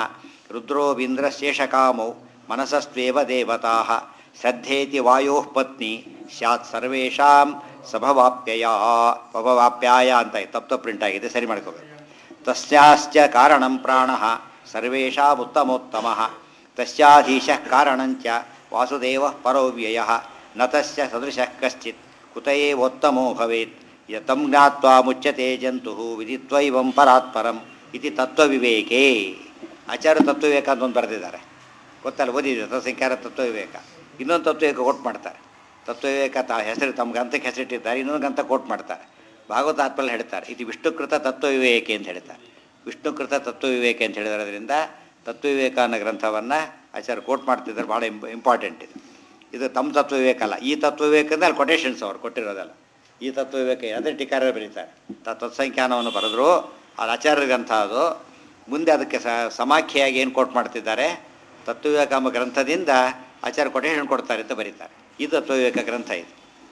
ರುದ್ರೋಬೀಂದ್ರಶೇಷಕಾಮೌ ಮನಸಸ್ತ್ವೇವ ದೇವತಾ ಶ್ರದ್ಧೇತಿ ವಾಯೋ ಪತ್ನಿ ಸ್ಯಾತ್ ಸರ್ವೇಷಾಂ ಸಭವಾಪ್ಯಯ ಪಭವಾಪ್ಯಾಯ ಅಂತ ತಪ್ಪು ತಪ್ಪು ಪ್ರಿಂಟ್ ಆಗಿದೆ ಸರಿ ಮಾಡ್ಕೋಬೇಕು ತಸ್ಯಾಶ್ಚ ಕಾರಣಂ ಪ್ರಾಣ ಸರ್ವೇಷಾಮುತ್ತಮೋತ್ತಮ ತಸ್ಯಾಧೀಶ ಕಾರಣಂಚ ವಾಸುದೇವ ಪರೋವ್ಯಯ ನ ತಸ್ಯ ಸದೃಶಃ ಕಶ್ಚಿತ್ ಕುತ ಏವೋತ್ತಮೋ ಭವೇತ್ ಯತಂ ಜ್ಞಾತ್ವಾ ಮುಚ್ಯತೆ ಜಂತು ವಿದಿತ್ವೈವಂ ಪರಾತ್ಪರಂ ಇತಿ ತತ್ವವಿವೇಕೆ ಆಚಾರ್ಯ ತತ್ವವಿವೇಕ ಅಂತ ಒಂದು ಬರೆದಿದ್ದಾರೆ ಗೊತ್ತಲ್ಲ ಓದಿದೆ ತತ್ವಸಂಖ್ಯಾರ ತತ್ವವಿವೇಕ ಇನ್ನೊಂದು ತತ್ವವಿವೇಕ ಕೋಟ್ ಮಾಡ್ತಾರೆ ತತ್ವವಿವೇಕ ತ ಹೆಸರು ತಮ್ಮ ಗ್ರಂಥಕ್ಕೆ ಹೆಸರಿಟ್ಟಿದ್ದಾರೆ ಇನ್ನೊಂದು ಗ್ರಂಥ ಕೋಟ್ ಮಾಡ್ತಾರೆ ಭಾಗವತ ಆತ್ಮಲ್ಲಿ ಹೇಳ್ತಾರೆ ಇದು ವಿಷ್ಣುಕೃತ ತತ್ವವಿವೇಕೆ ಅಂತ ಹೇಳ್ತಾರೆ ವಿಷ್ಣುಕೃತ ತತ್ವವಿವೇಕೆ ಅಂತ ಹೇಳಿದ್ರಿಂದ ತತ್ವವಿವೇಕ ಅನ್ನೋ ಗ್ರಂಥವನ್ನು ಆಚಾರ್ಯ ಕೋಟ್ ಮಾಡ್ತಿದ್ದಾರೆ ಭಾಳ ಇಂಪ್ ಇಂಪಾರ್ಟೆಂಟ್ ಇದು ಇದು ತಮ್ಮ ತತ್ವವಿವೇಕ ಅಲ್ಲ ಈ ತತ್ವವಿವೇಕದಿಂದ ಅಲ್ಲಿ ಕೊಟೇಶನ್ಸ್ ಅವ್ರು ಕೊಟ್ಟಿರೋದಲ್ಲ ಈ ತತ್ವವಿವೇಕ ಅದೇ ಟೀಕಾರ ಬರೀತಾರೆ ತತ್ವಸಂಖ್ಯಾನವನ್ನು ಬರೆದ್ರು ಅದು ಆಚಾರ್ಯ ಗ್ರಂಥ ಅದು ಮುಂದೆ ಅದಕ್ಕೆ ಸ ಸಮಾಖ್ಯೆಯಾಗಿ ಏನು ಕೋಟ್ ಮಾಡ್ತಿದ್ದಾರೆ ತತ್ವವಿವೇಕ ಎಂಬ ಗ್ರಂಥದಿಂದ ಆಚಾರ್ಯ ಕೊಟೇಶನ್ ಕೊಡ್ತಾರೆ ಅಂತ ಬರೀತಾರೆ ಈ ತತ್ವವಿವೇಕ ಗ್ರಂಥ ಇದು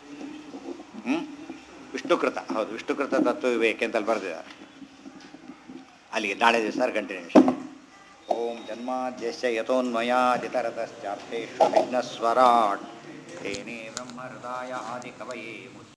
ಹ್ಞೂ ವಿಷ್ಣುಕೃತ ಹೌದು ವಿಷ್ಣುಕೃತ ತತ್ವವಿವೇಕ ಅಂತ ಅಲ್ಲಿ ಬರೆದಿದ್ದಾರೆ ಅಲ್ಲಿಗೆ ನಾಳೆ ದಿವಸ ಕಂಟಿನ್ಯೂಷನ್ ಓಂ ಜನ್ಮಾದ್ಯಶ್ಚ ಯಥೋನ್ಮಯಾದಿತರತಶ್ಚಾರ್ಥೇಶ್ವ ವಿಘ್ನಸ್ವರಾಟ್ ತೇನೇ ಬ್ರಹ್ಮಹೃದಾಯ ಆದಿಕವಯೇ ಮುಚ್ಯ